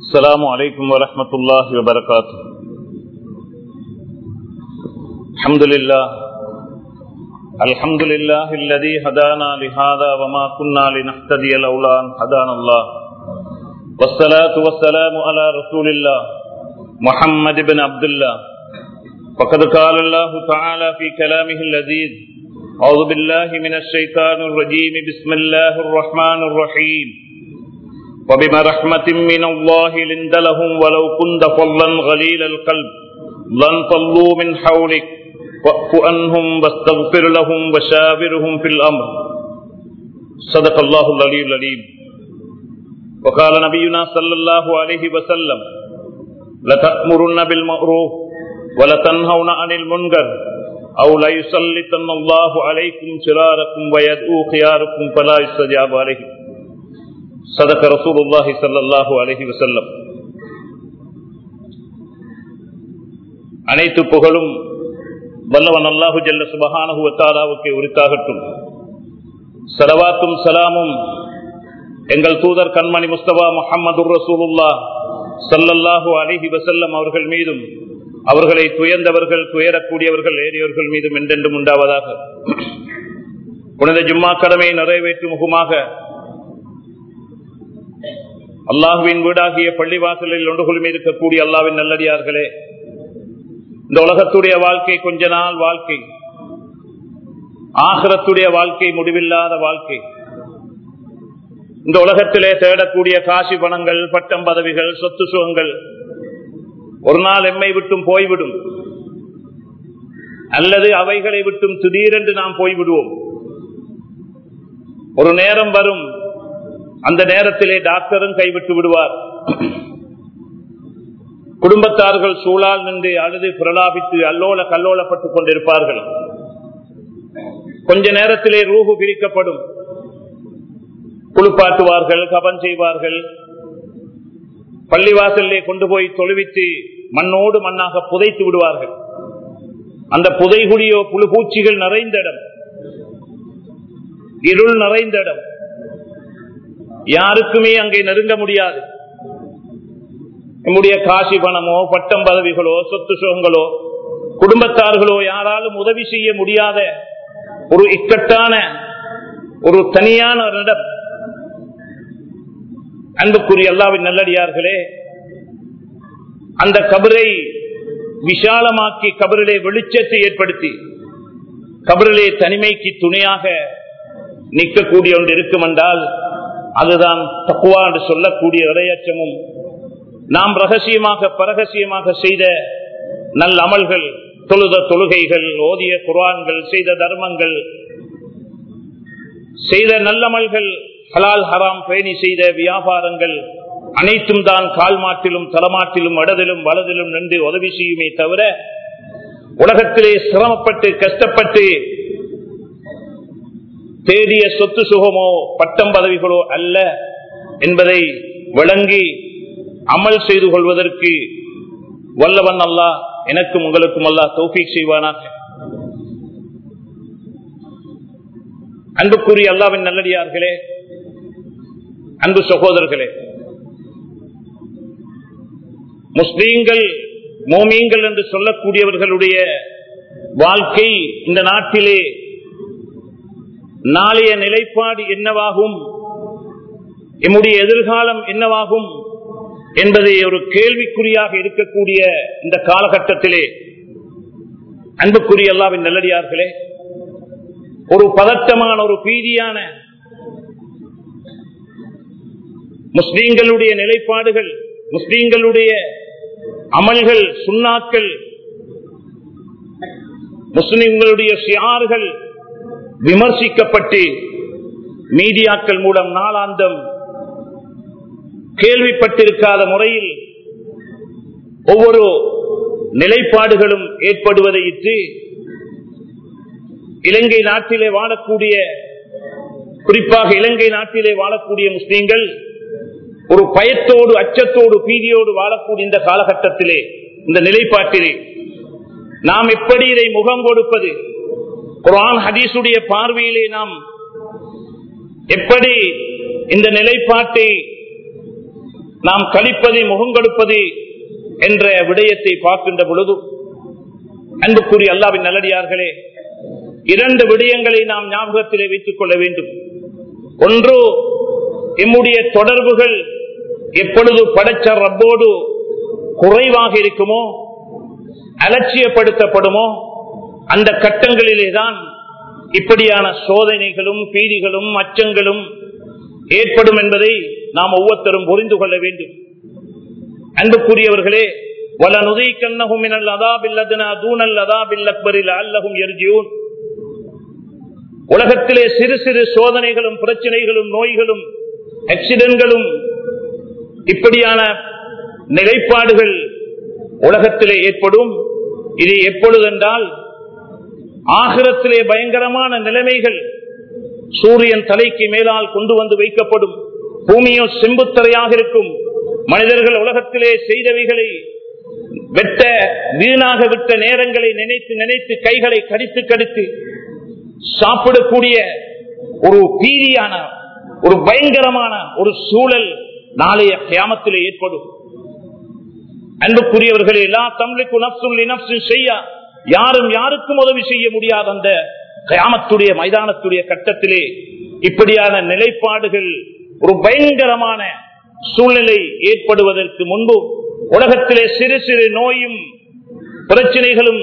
السلام عليكم ورحمة الله وبركاته الحمد لله الحمد لله الذي هدانا لهذا وما كنا لنهتدي لولا أن هدانا الله والصلاة والسلام على رسول الله محمد بن عبد الله وقد قال الله تعالى في كلامه اللذيذ أعوذ بالله من الشيطان الرجيم بسم الله الرحمن الرحيم وبما رحمة من الله لنت لهم ولو كنت فظا غليل القلب لانفضوا من حولك واعف عنهم واستغفر لهم وشاورهم في الأمر صدق الله العلي العليم وقال نبينا صلى الله عليه وسلم لتأمرن بالمعروف ولتنهون عن المنكر أو ليسلطن الله عليكم شراركم ويدعو خياركم فلا يستجاب عليكم صدق رسول الله صلى الله عليه وسلم அனைத்து புகழும் வல்லவன் அல்லாஹு ஜல்ல சுபஹானுவத்தாலாவுக்கு உரித்தாகட்டும் சலவாத்தும் சலாமும் எங்கள் தூதர் கண்மணி முஸ்தபா முகமது ரசூலுல்லா சல்லல்லாஹு அலிஹி வசல்லம் அவர்கள் மீதும் அவர்களை துயர்ந்தவர்கள் துயரக்கூடியவர்கள் ஏறியவர்கள் மீதும் என்றென்றும் உண்டாவதாக புனித ஜும்மா கடமையை நிறைவேற்றும் முகமாக அல்லாஹுவின் வீடாகிய பள்ளிவாசலில் ஒன்று குழுமி இருக்கக்கூடிய அல்லாவின் நல்லடியார்களே இந்த உலகத்துடைய வாழ்க்கை கொஞ்ச நாள் வாழ்க்கை ஆகரத்துடைய வாழ்க்கை முடிவில்லாத வாழ்க்கை இந்த உலகத்திலே தேடக்கூடிய காசி பணங்கள் பட்டம் பதவிகள் சொத்து சுகங்கள் ஒரு நாள் எம்மை விட்டும் போய்விடும் அல்லது அவைகளை விட்டும் திடீரென்று நாம் போய்விடுவோம் ஒரு நேரம் வரும் அந்த நேரத்திலே டாக்டரும் கைவிட்டு விடுவார் குடும்பத்தார்கள் சூழால் நின்று அழுது பிரலாபித்து அல்லோல கல்லோலப்பட்டுக் கொண்டிருப்பார்கள் கொஞ்ச நேரத்திலே ரூபு பிரிக்கப்படும் குளிப்பாட்டுவார்கள் கபன் செய்வார்கள் பள்ளிவாசலே கொண்டு போய் தொழுவித்து மண்ணோடு மண்ணாக புதைத்து விடுவார்கள் அந்த புதைகுடியோ புழு பூச்சிகள் நிறைந்த இடம் இருள் நிறைந்த இடம் யாருக்குமே அங்கே நெருங்க முடியாது நம்முடைய காசி பணமோ பட்டம் பதவிகளோ சொத்து சுகங்களோ குடும்பத்தார்களோ யாராலும் உதவி செய்ய முடியாத ஒரு இக்கட்டான ஒரு தனியான ஒரு இடம் அன்புக்குரிய அல்லாவின் நல்லடியார்களே அந்த கபரை விஷாலமாக்கி கபரிலே வெளிச்சத்தை ஏற்படுத்தி கபரிலே தனிமைக்கு துணையாக நிற்கக்கூடிய ஒன்று இருக்கும் என்றால் அதுதான் தக்குவா என்று சொல்லக்கூடிய இரையச்சமும் நாம் ரகசியமாக பரகசியமாக செய்த நல்ல அமல்கள் தொழுத தொழுகைகள் ஓதிய குரான்கள் செய்த தர்மங்கள் செய்த நல்லமல்கள் ஹலால் ஹராம் பேணி செய்த வியாபாரங்கள் அனைத்தும் தான் கால் மாட்டிலும் தலமாட்டிலும் இடதிலும் வலதிலும் நின்று உதவி செய்யுமே தவிர உலகத்திலே சிரமப்பட்டு கஷ்டப்பட்டு தேடிய சொத்து சுகமோ பட்டம் பதவிகளோ அல்ல என்பதை விளங்கி அமல் செய்து கொள்வதற்கு வல்லவன் அல்லா எனக்கும் உங்களுக்கும் அல்லா தௌஃபீக் செய்வானாக அன்புக்குரிய அல்லாவின் நல்லடியார்களே அன்பு சகோதரர்களே முஸ்லீம்கள் மோமீங்கள் என்று சொல்லக்கூடியவர்களுடைய வாழ்க்கை இந்த நாட்டிலே நாளைய நிலைப்பாடு என்னவாகும் எம்முடைய எதிர்காலம் என்னவாகும் என்பதை ஒரு கேள்விக்குறியாக இருக்கக்கூடிய இந்த காலகட்டத்திலே அன்புக்குரிய அல்லாவின் நல்லடியார்களே ஒரு பதட்டமான ஒரு பீதியான முஸ்லீம்களுடைய நிலைப்பாடுகள் முஸ்லீம்களுடைய அமல்கள் சுண்ணாக்கள் முஸ்லிம்களுடைய சியார்கள் விமர்சிக்கப்பட்டு மீடியாக்கள் மூலம் நாளாந்தம் கேள்விப்பட்டிருக்காத முறையில் ஒவ்வொரு நிலைப்பாடுகளும் ஏற்படுவதை இட்டு இலங்கை நாட்டிலே வாழக்கூடிய குறிப்பாக இலங்கை நாட்டிலே வாழக்கூடிய முஸ்லீம்கள் ஒரு பயத்தோடு அச்சத்தோடு பீதியோடு வாழக்கூடிய இந்த காலகட்டத்திலே இந்த நிலைப்பாட்டிலே நாம் எப்படி இதை முகம் கொடுப்பது குரான் ஹதீசுடைய பார்வையிலே நாம் எப்படி இந்த நிலைப்பாட்டை நாம் கழிப்பது முகங்கொடுப்பது என்ற விடயத்தை பார்க்கின்ற பொழுது அன்புக்குரிய அல்லாவின் நல்லடியார்களே இரண்டு விடயங்களை நாம் ஞாபகத்திலே வைத்துக் கொள்ள வேண்டும் ஒன்று எம்முடைய தொடர்புகள் எப்பொழுது படைச்ச ரப்போடு குறைவாக இருக்குமோ அலட்சியப்படுத்தப்படுமோ அந்த கட்டங்களிலே தான் இப்படியான சோதனைகளும் பீதிகளும் அச்சங்களும் ஏற்படும் என்பதை நாம் ஒவ்வொருத்தரும் புரிந்து கொள்ள வேண்டும் அன்புக்குரியவர்களே வல நுதை கண்ணகும் அதாபில்லதனா தூணல் அதாபில் அக்பரில் அல்லகும் எர்ஜியூன் உலகத்திலே சிறு சிறு சோதனைகளும் பிரச்சனைகளும் நோய்களும் ஆக்சிடென்ட்களும் இப்படியான நிலைப்பாடுகள் உலகத்திலே ஏற்படும் இது எப்பொழுதென்றால் ஆகிரத்திலே பயங்கரமான நிலைமைகள் சூரியன் தலைக்கு மேலால் கொண்டு வந்து வைக்கப்படும் பூமியோ செம்புத்தரையாக இருக்கும் மனிதர்கள் உலகத்திலே செய்தவைகளை வெட்ட வீணாக விட்ட நேரங்களை நினைத்து நினைத்து கைகளை கடித்து கடித்து சாப்பிடக்கூடிய ஒரு பீதியான ஒரு பயங்கரமான ஒரு சூழல் நாளைய கியாமத்திலே ஏற்படும் அன்புக்குரியவர்களே எல்லா தமிழுக்கு நப்சுள்ளி நப்சு செய்ய யாரும் யாருக்கும் உதவி செய்ய முடியாத அந்த கியாமத்துடைய மைதானத்துடைய கட்டத்திலே இப்படியான நிலைப்பாடுகள் ஒரு பயங்கரமான சூழ்நிலை ஏற்படுவதற்கு முன்பு உலகத்திலே சிறு சிறு நோயும் பிரச்சனைகளும்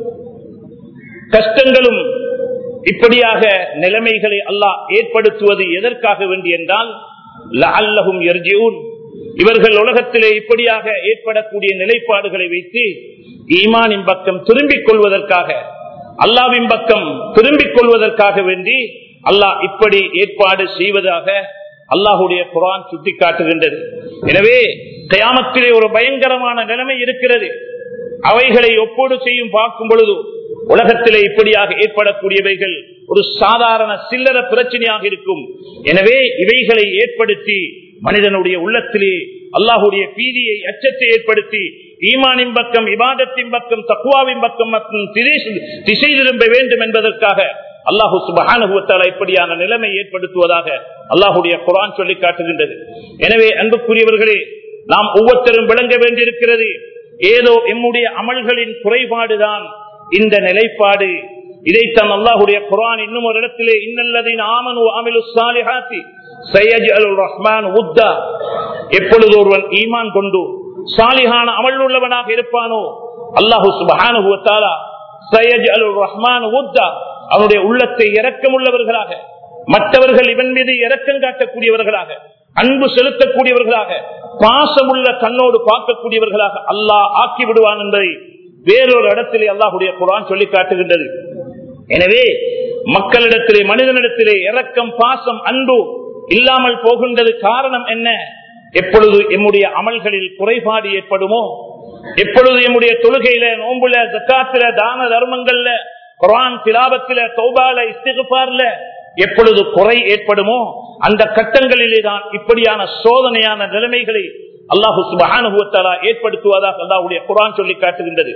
கஷ்டங்களும் இப்படியாக நிலைமைகளை அல்லாஹ் ஏற்படுத்துவது எதற்காக வேண்டி என்றால் அல்லகும் எர்ஜியூன் இவர்கள் உலகத்திலே இப்படியாக ஏற்படக்கூடிய நிலைப்பாடுகளை வைத்து ஈமானின் பக்கம் திரும்பிக் கொள்வதற்காக அல்லாவின் பக்கம் திரும்பிக் கொள்வதற்காக வேண்டி அல்லாஹ் இப்படி ஏற்பாடு செய்வதாக அல்லாஹுடைய குரான் சுட்டிக்காட்டுகின்றது எனவே கயாமத்திலே ஒரு பயங்கரமான நிலைமை இருக்கிறது அவைகளை ஒப்போடு செய்யும் பார்க்கும் பொழுது உலகத்திலே இப்படியாக ஏற்படக்கூடியவைகள் ஒரு சாதாரண சில்லற பிரச்சனையாக இருக்கும் எனவே இவைகளை ஏற்படுத்தி மனிதனுடைய உள்ளத்திலே அல்லாஹுடைய பீதியை அச்சத்தை ஏற்படுத்தி ஈமானின் பக்கம் இபாதத்தின் பக்கம் தக்குவாவின் பக்கம் மற்றும் திசை திரும்ப வேண்டும் என்பதற்காக அல்லாஹு சுபஹானுவத்தால இப்படியான நிலைமை ஏற்படுத்துவதாக அல்லாஹுடைய குரான் சொல்லி காட்டுகின்றது எனவே அன்புக்குரியவர்களே நாம் ஒவ்வொருத்தரும் விளங்க வேண்டியிருக்கிறது ஏதோ எம்முடைய அமல்களின் குறைபாடுதான் இந்த நிலைப்பாடு இதைத்தான் அல்லாஹுடைய குரான் இன்னும் ஒரு இடத்திலே இன்னல்லதின் ஆமனு அமிலு சாலிஹாத்தி சையஜ் அல் ரஹ்மான் உத்தா எப்பொழுது ஒருவன் ஈமான் கொண்டு சாலிஹான அமல் உள்ளவனாக இருப்பானோ அல்லாஹு சுபஹானுவத்தாலா சையஜ் அல் ரஹ்மான் உத்தா அவனுடைய உள்ளத்தை இரக்கம் உள்ளவர்களாக மற்றவர்கள் இவன் மீது இரக்கம் காட்டக்கூடியவர்களாக அன்பு செலுத்தக்கூடியவர்களாக பாசமுள்ள கண்ணோடு பார்க்கக்கூடியவர்களாக அல்லாஹ் ஆக்கி விடுவான் என்பதை வேறொரு இடத்திலே அல்லாஹுடைய குரான் சொல்லி காட்டுகின்றது எனவே மக்களிடத்திலே மனிதனிடத்திலே இரக்கம் பாசம் அன்பு இல்லாமல் போகின்றது காரணம் என்ன எப்பொழுது எம்முடைய அமல்களில் குறைபாடு ஏற்படுமோ எப்பொழுது எம்முடைய தொழுகையில நோம்புல ஜக்காத்தில தான தர்மங்கள்ல குரான் திலாபத்தில தௌபால இஸ்திகுபார்ல எப்பொழுது குறை ஏற்படுமோ அந்த கட்டங்களிலே தான் இப்படியான சோதனையான நிலைமைகளை அல்லாஹு சுபஹானுவத்தாலா ஏற்படுத்துவதாக அல்லாஹுடைய குரான் சொல்லி காட்டுகின்றது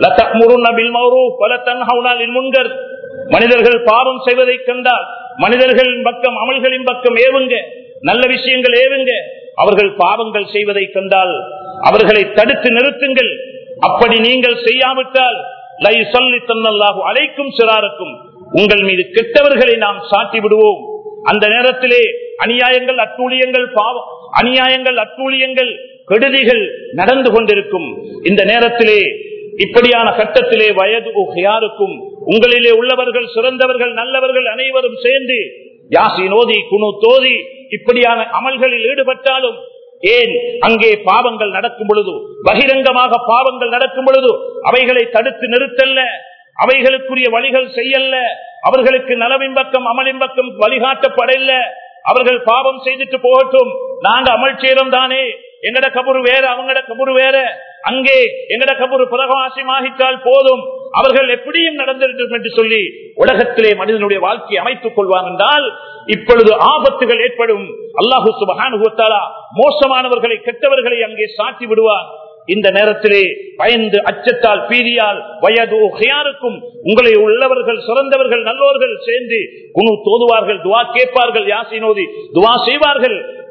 முன்கர் மனிதர்கள் பாவம் செய்வதை கண்டால் மனிதர்களின் பக்கம் அமல்களின் பக்கம் ஏவுங்க நல்ல விஷயங்கள் ஏவுங்க அவர்கள் பாவங்கள் செய்வதை கண்டால் அவர்களை தடுத்து நிறுத்துங்கள் அப்படி நீங்கள் செய்யாவிட்டால் லை சொல்லி தன்னல்லாஹு அழைக்கும் சிறாருக்கும் உங்கள் மீது கெட்டவர்களை நாம் சாட்டி விடுவோம் அந்த நேரத்திலே அநியாயங்கள் அட்டூழியங்கள் பாவம் அநியாயங்கள் அட்டூழியங்கள் கெடுதிகள் நடந்து கொண்டிருக்கும் இந்த நேரத்திலே இப்படியான கட்டத்திலே வயது யாருக்கும் உங்களிலே உள்ளவர்கள் சிறந்தவர்கள் நல்லவர்கள் அனைவரும் சேர்ந்து யாசி நோதி குணு தோதி இப்படியான அமல்களில் ஈடுபட்டாலும் ஏன் அங்கே பாவங்கள் நடக்கும் பொழுது பகிரங்கமாக பாவங்கள் நடக்கும் பொழுது அவைகளை தடுத்து நிறுத்தல்ல அவைகளுக்குரிய வழிகள் செய்யல்ல அவர்களுக்கு நலவின் பக்கம் அமலின் பக்கம் வழிகாட்டப்படல அவர்கள் பாவம் செய்துட்டு போகட்டும் நாங்க அமல் செய்யறோம் தானே எங்கட கபுரு வேற அவங்கட கபுரு வேற அங்கே எங்கட கபுரு பிரகாசமாகிட்டால் போதும் அவர்கள் எப்படியும் நடந்திருக்கும் என்று சொல்லி உலகத்திலே மனிதனுடைய வாழ்க்கையை அமைத்துக் கொள்வான் என்றால் இப்பொழுது ஆபத்துகள் ஏற்படும் அல்லாஹு சுபகானுகத்தாலா மோசமானவர்களை கெட்டவர்களை அங்கே சாட்டி விடுவான் இந்த நேரத்திலே பயந்து அச்சத்தால் பீதியால் வயது யாருக்கும் உங்களை உள்ளவர்கள் சிறந்தவர்கள் நல்லோர்கள் சேர்ந்து குணு தோதுவார்கள் துவா கேட்பார்கள் யாசினோதி துவா செய்வார்கள்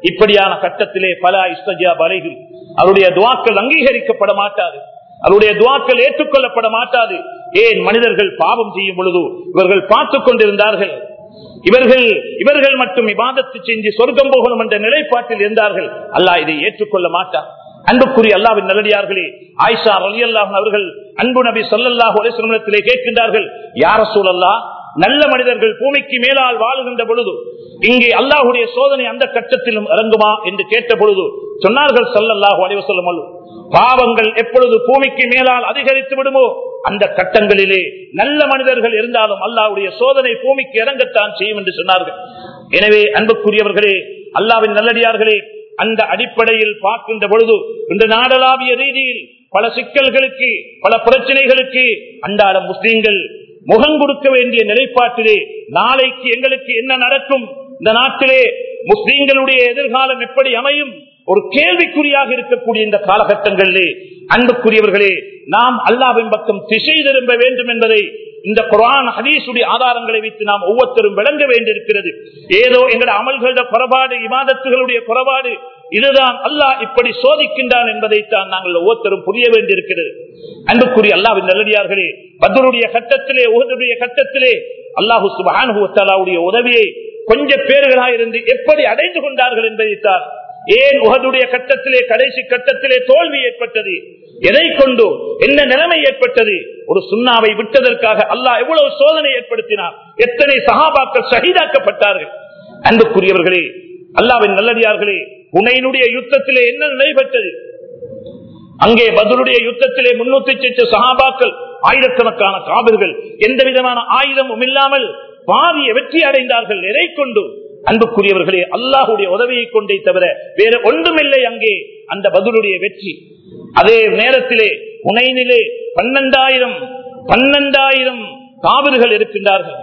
இப்படியான கட்டத்திலே பல இஸ்தஜா பலைகள் அவருடைய துவாக்கள் அங்கீகரிக்கப்பட மாட்டாது அவருடைய துவாக்கள் ஏற்றுக்கொள்ளப்பட மாட்டாது ஏன் மனிதர்கள் பாவம் செய்யும் பொழுது இவர்கள் பார்த்துக் கொண்டிருந்தார்கள் இவர்கள் இவர்கள் மட்டும் இபாதத்து செஞ்சு சொர்க்கம் போகணும் என்ற நிலைப்பாட்டில் இருந்தார்கள் அல்லாஹ் இதை ஏற்றுக்கொள்ள மாட்டார் அன்புக்குரிய அல்லாவின் நல்லடியார்களே ஆயிஷா அலி அல்லாஹ் அவர்கள் அன்பு நபி சொல்லல்லாஹு அலிஸ்லத்திலே கேட்கின்றார்கள் யார சூழல்லா நல்ல மனிதர்கள் பூமிக்கு மேலால் வாழுகின்ற பொழுது இங்கே அல்லாஹுடைய சோதனை அந்த கட்டத்திலும் இறங்குமா என்று கேட்ட பொழுது சொன்னார்கள் சொல்லல்லாஹு அலிவசல்லம் பாவங்கள் எப்பொழுது பூமிக்கு மேலால் அதிகரித்து விடுமோ அந்த கட்டங்களிலே நல்ல மனிதர்கள் இருந்தாலும் அல்லாவுடைய சோதனை பூமிக்கு இறங்கத்தான் செய்யும் என்று சொன்னார்கள் எனவே அன்புக்குரியவர்களே அல்லாவின் நல்லடியார்களே அந்த அடிப்படையில் பார்க்கின்ற பொழுது இந்த நாடளாவிய ரீதியில் பல சிக்கல்களுக்கு பல பிரச்சனைகளுக்கு அன்றாட முஸ்லீம்கள் முகம் கொடுக்க வேண்டிய நிலைப்பாட்டிலே நாளைக்கு எங்களுக்கு என்ன நடக்கும் இந்த நாட்டிலே முஸ்லீம்களுடைய எதிர்காலம் எப்படி அமையும் ஒரு கேள்விக்குறியாக இருக்கக்கூடிய இந்த காலகட்டங்களிலே அன்புக்குரியவர்களே நாம் அல்லாவின் பக்கம் திசை திரும்ப வேண்டும் என்பதை இந்த குரான் ஹதீசுடைய ஆதாரங்களை வைத்து நாம் ஒவ்வொருத்தரும் விளங்க வேண்டியிருக்கிறது ஏதோ எங்களுடைய அமல்களுடைய குறைபாடு இமாதத்துகளுடைய குறைபாடு இதுதான் அல்லாஹ் இப்படி சோதிக்கின்றான் என்பதைத்தான் நாங்கள் ஒவ்வொருத்தரும் புரிய வேண்டியிருக்கிறது அன்புக்குரிய அல்லாவின் நல்லடியார்களே பதருடைய கட்டத்திலே உகதுடைய கட்டத்திலே அல்லாஹு சுபானுடைய உதவியை கொஞ்ச பேர்களாக இருந்து எப்படி அடைந்து கொண்டார்கள் என்பதைத்தான் ஏன் உகதுடைய கட்டத்திலே கடைசி கட்டத்திலே தோல்வி ஏற்பட்டது எதை கொண்டு என்ன நிலைமை ஏற்பட்டது ஒரு சுண்ணாவை விட்டதற்காக அல்லாஹ் எவ்வளவு சோதனை ஏற்படுத்தினார் எத்தனை சகாபாக்கள் சகிதாக்கப்பட்டார்கள் அன்புக்குரியவர்களே அல்லாவின் நல்லடியார்களே உனையினுடைய யுத்தத்திலே என்ன நடைபெற்றது அங்கே பதிலுடைய யுத்தத்திலே முன்னூத்தி சொச்ச சகாபாக்கள் ஆயிரக்கணக்கான காவிர்கள் எந்த விதமான ஆயுதமும் இல்லாமல் பாரிய வெற்றி அடைந்தார்கள் எதை கொண்டு அன்புக்குரியவர்களே அல்லாஹுடைய உதவியை கொண்டே தவிர வேற ஒன்றுமில்லை அங்கே அந்த பதிலுடைய வெற்றி அதே நேரத்திலே உனைனிலே பன்னெண்டாயிரம் பன்னெண்டாயிரம் காவிர்கள் இருக்கின்றார்கள்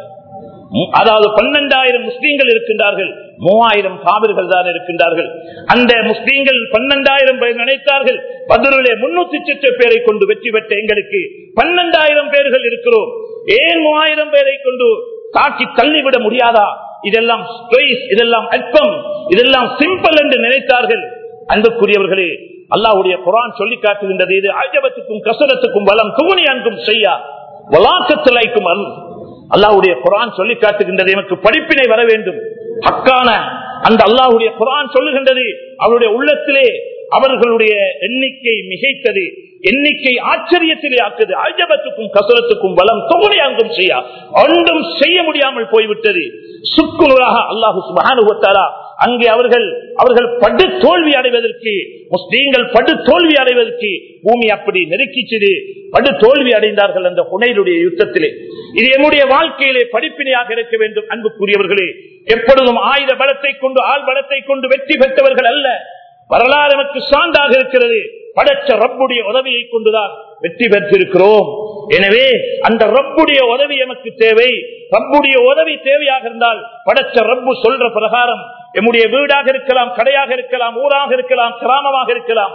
அதாவது பன்னெண்டாயிரம் முஸ்லீம்கள் இருக்கின்றார்கள் மூவாயிரம் காவிர்கள் தான் இருக்கின்றார்கள் அந்த முஸ்லீம்கள் பன்னெண்டாயிரம் பேர் நினைத்தார்கள் பதிலே முன்னூத்தி சொச்ச பேரை கொண்டு வெற்றி பெற்ற எங்களுக்கு பன்னெண்டாயிரம் பேர்கள் இருக்கிறோம் ஏன் மூவாயிரம் பேரை கொண்டு தாக்கி தள்ளிவிட முடியாதா இதெல்லாம் இதெல்லாம் அற்பம் இதெல்லாம் சிம்பிள் என்று நினைத்தார்கள் அன்புக்குரியவர்களே அல்லாவுடைய குரான் சொல்லி காட்டுகின்றது இது அஜபத்துக்கும் கசரத்துக்கும் வளம் துகுனி அன்பும் செய்யா வலாக்கத்திலைக்கும் அருள் அல்லாவுடைய குரான் சொல்லி காட்டுகின்றது எனக்கு படிப்பினை வர வேண்டும் ஹக்கான அந்த அல்லாஹுடைய குரான் சொல்லுகின்றது அவருடைய உள்ளத்திலே அவர்களுடைய எண்ணிக்கை மிகைத்தது எண்ணிக்கை ஆச்சரியத்திலே ஆக்குது அஜபத்துக்கும் கசரத்துக்கும் பலம் தொகுதியாங்கும் செய்ய ஒன்றும் செய்ய முடியாமல் போய்விட்டது சுக்குநூறாக அல்லாஹு சுபானுவத்தாரா அங்கே அவர்கள் அவர்கள் படு தோல்வி அடைவதற்கு முஸ்லீம்கள் படு தோல்வி அடைவதற்கு பூமி அப்படி நெருக்கிச்சது படு தோல்வி அடைந்தார்கள் அந்த புனையிலுடைய யுத்தத்திலே இது என்னுடைய வாழ்க்கையிலே படிப்பினையாக இருக்க வேண்டும் அன்புக்குரியவர்களே எப்பொழுதும் ஆயுத பலத்தை கொண்டு ஆள் பலத்தை கொண்டு வெற்றி பெற்றவர்கள் அல்ல வரலாறு நமக்கு சான்றாக இருக்கிறது படைச்ச ரப்புடைய உதவியை கொண்டுதான் வெற்றி பெற்றிருக்கிறோம் எனவே அந்த ரப்புடைய உதவி நமக்கு தேவை ரப்புடைய உதவி தேவையாக இருந்தால் படைச்ச ரப்பு சொல்ற பிரகாரம் எம்முடைய வீடாக இருக்கலாம் கடையாக இருக்கலாம் ஊராக இருக்கலாம் கிராமமாக இருக்கலாம்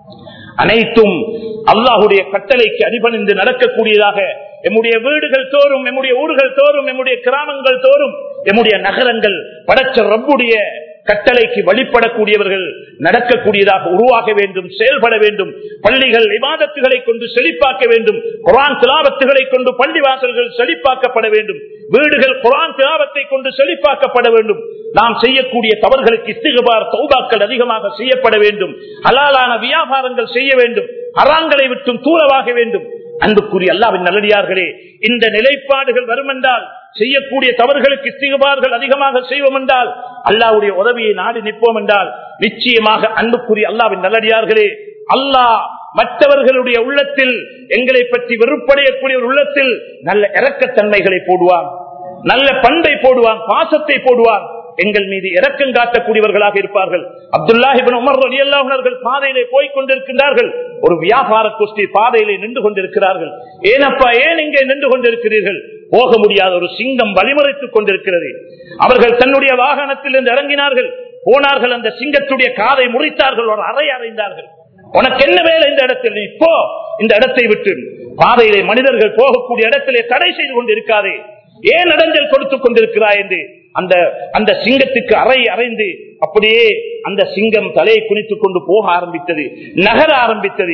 அனைத்தும் அல்லாஹுடைய கட்டளைக்கு அடிபணிந்து நடக்கக்கூடியதாக எம்முடைய வீடுகள் தோறும் எம்முடைய ஊர்கள் தோறும் எம்முடைய கிராமங்கள் தோறும் எம்முடைய நகரங்கள் படைச்ச ரப்புடைய கட்டளைக்கு வழிபடக்கூடியவர்கள் நடக்கக்கூடியதாக உருவாக வேண்டும் செயல்பட வேண்டும் பள்ளிகள் விவாதத்துகளை கொண்டு செழிப்பாக்க வேண்டும் குரான் திலாவத்துகளை கொண்டு பள்ளி வாசல்கள் செழிப்பாக்கப்பட வேண்டும் வீடுகள் குரான் திலாவத்தை கொண்டு செழிப்பாக்கப்பட வேண்டும் நாம் செய்யக்கூடிய தவறுகளுக்கு இஸ்திகபார் சௌபாக்கள் அதிகமாக செய்யப்பட வேண்டும் ஹலாலான வியாபாரங்கள் செய்ய வேண்டும் அறாங்களை விட்டும் தூரவாக வேண்டும் அன்புக்குரிய அல்லாவின் நல்லடியார்களே இந்த நிலைப்பாடுகள் வரும் என்றால் செய்யக்கூடிய தவறுகளுக்கு இஸ்திகபார்கள் அதிகமாக செய்வோம் என்றால் அல்லாவுடைய உதவியை நாடி நிற்போம் என்றால் நிச்சயமாக அன்புக்குரிய அல்லாவின் நல்லடியார்களே அல்லாஹ் மற்றவர்களுடைய உள்ளத்தில் எங்களை பற்றி வெறுப்படையக்கூடிய ஒரு உள்ளத்தில் நல்ல இறக்கத்தன்மைகளை போடுவான் நல்ல பண்பை போடுவான் பாசத்தை போடுவான் எங்கள் மீது இறக்கம் காட்டக்கூடியவர்களாக இருப்பார்கள் அப்துல்லாஹிபின் உமர் அலி அல்லாஹர்கள் பாதையிலே போய் கொண்டிருக்கின்றார்கள் ஒரு வியாபார குஸ்தி பாதையிலே நின்று கொண்டிருக்கிறார்கள் ஏனப்பா ஏன் இங்கே நின்று கொண்டிருக்கிறீர்கள் போக முடியாத ஒரு சிங்கம் வழிமுறைத்துக் கொண்டிருக்கிறது அவர்கள் தன்னுடைய வாகனத்தில் இருந்து இறங்கினார்கள் போனார்கள் அந்த சிங்கத்துடைய காதை முறித்தார்கள் ஒரு அறை அறைந்தார்கள் உனக்கு என்ன வேலை இந்த இடத்தில் நீ போ இந்த இடத்தை விட்டு பாதையிலே மனிதர்கள் போகக்கூடிய இடத்திலே தடை செய்து கொண்டிருக்காதே ஏன் அடைஞ்சல் கொடுத்துக் கொண்டிருக்கிறாய் என்று அந்த அந்த சிங்கத்துக்கு அறை அறைந்து அப்படியே அந்த சிங்கம் தலையை குனித்துக் கொண்டு போக ஆரம்பித்தது நகர ஆரம்பித்தது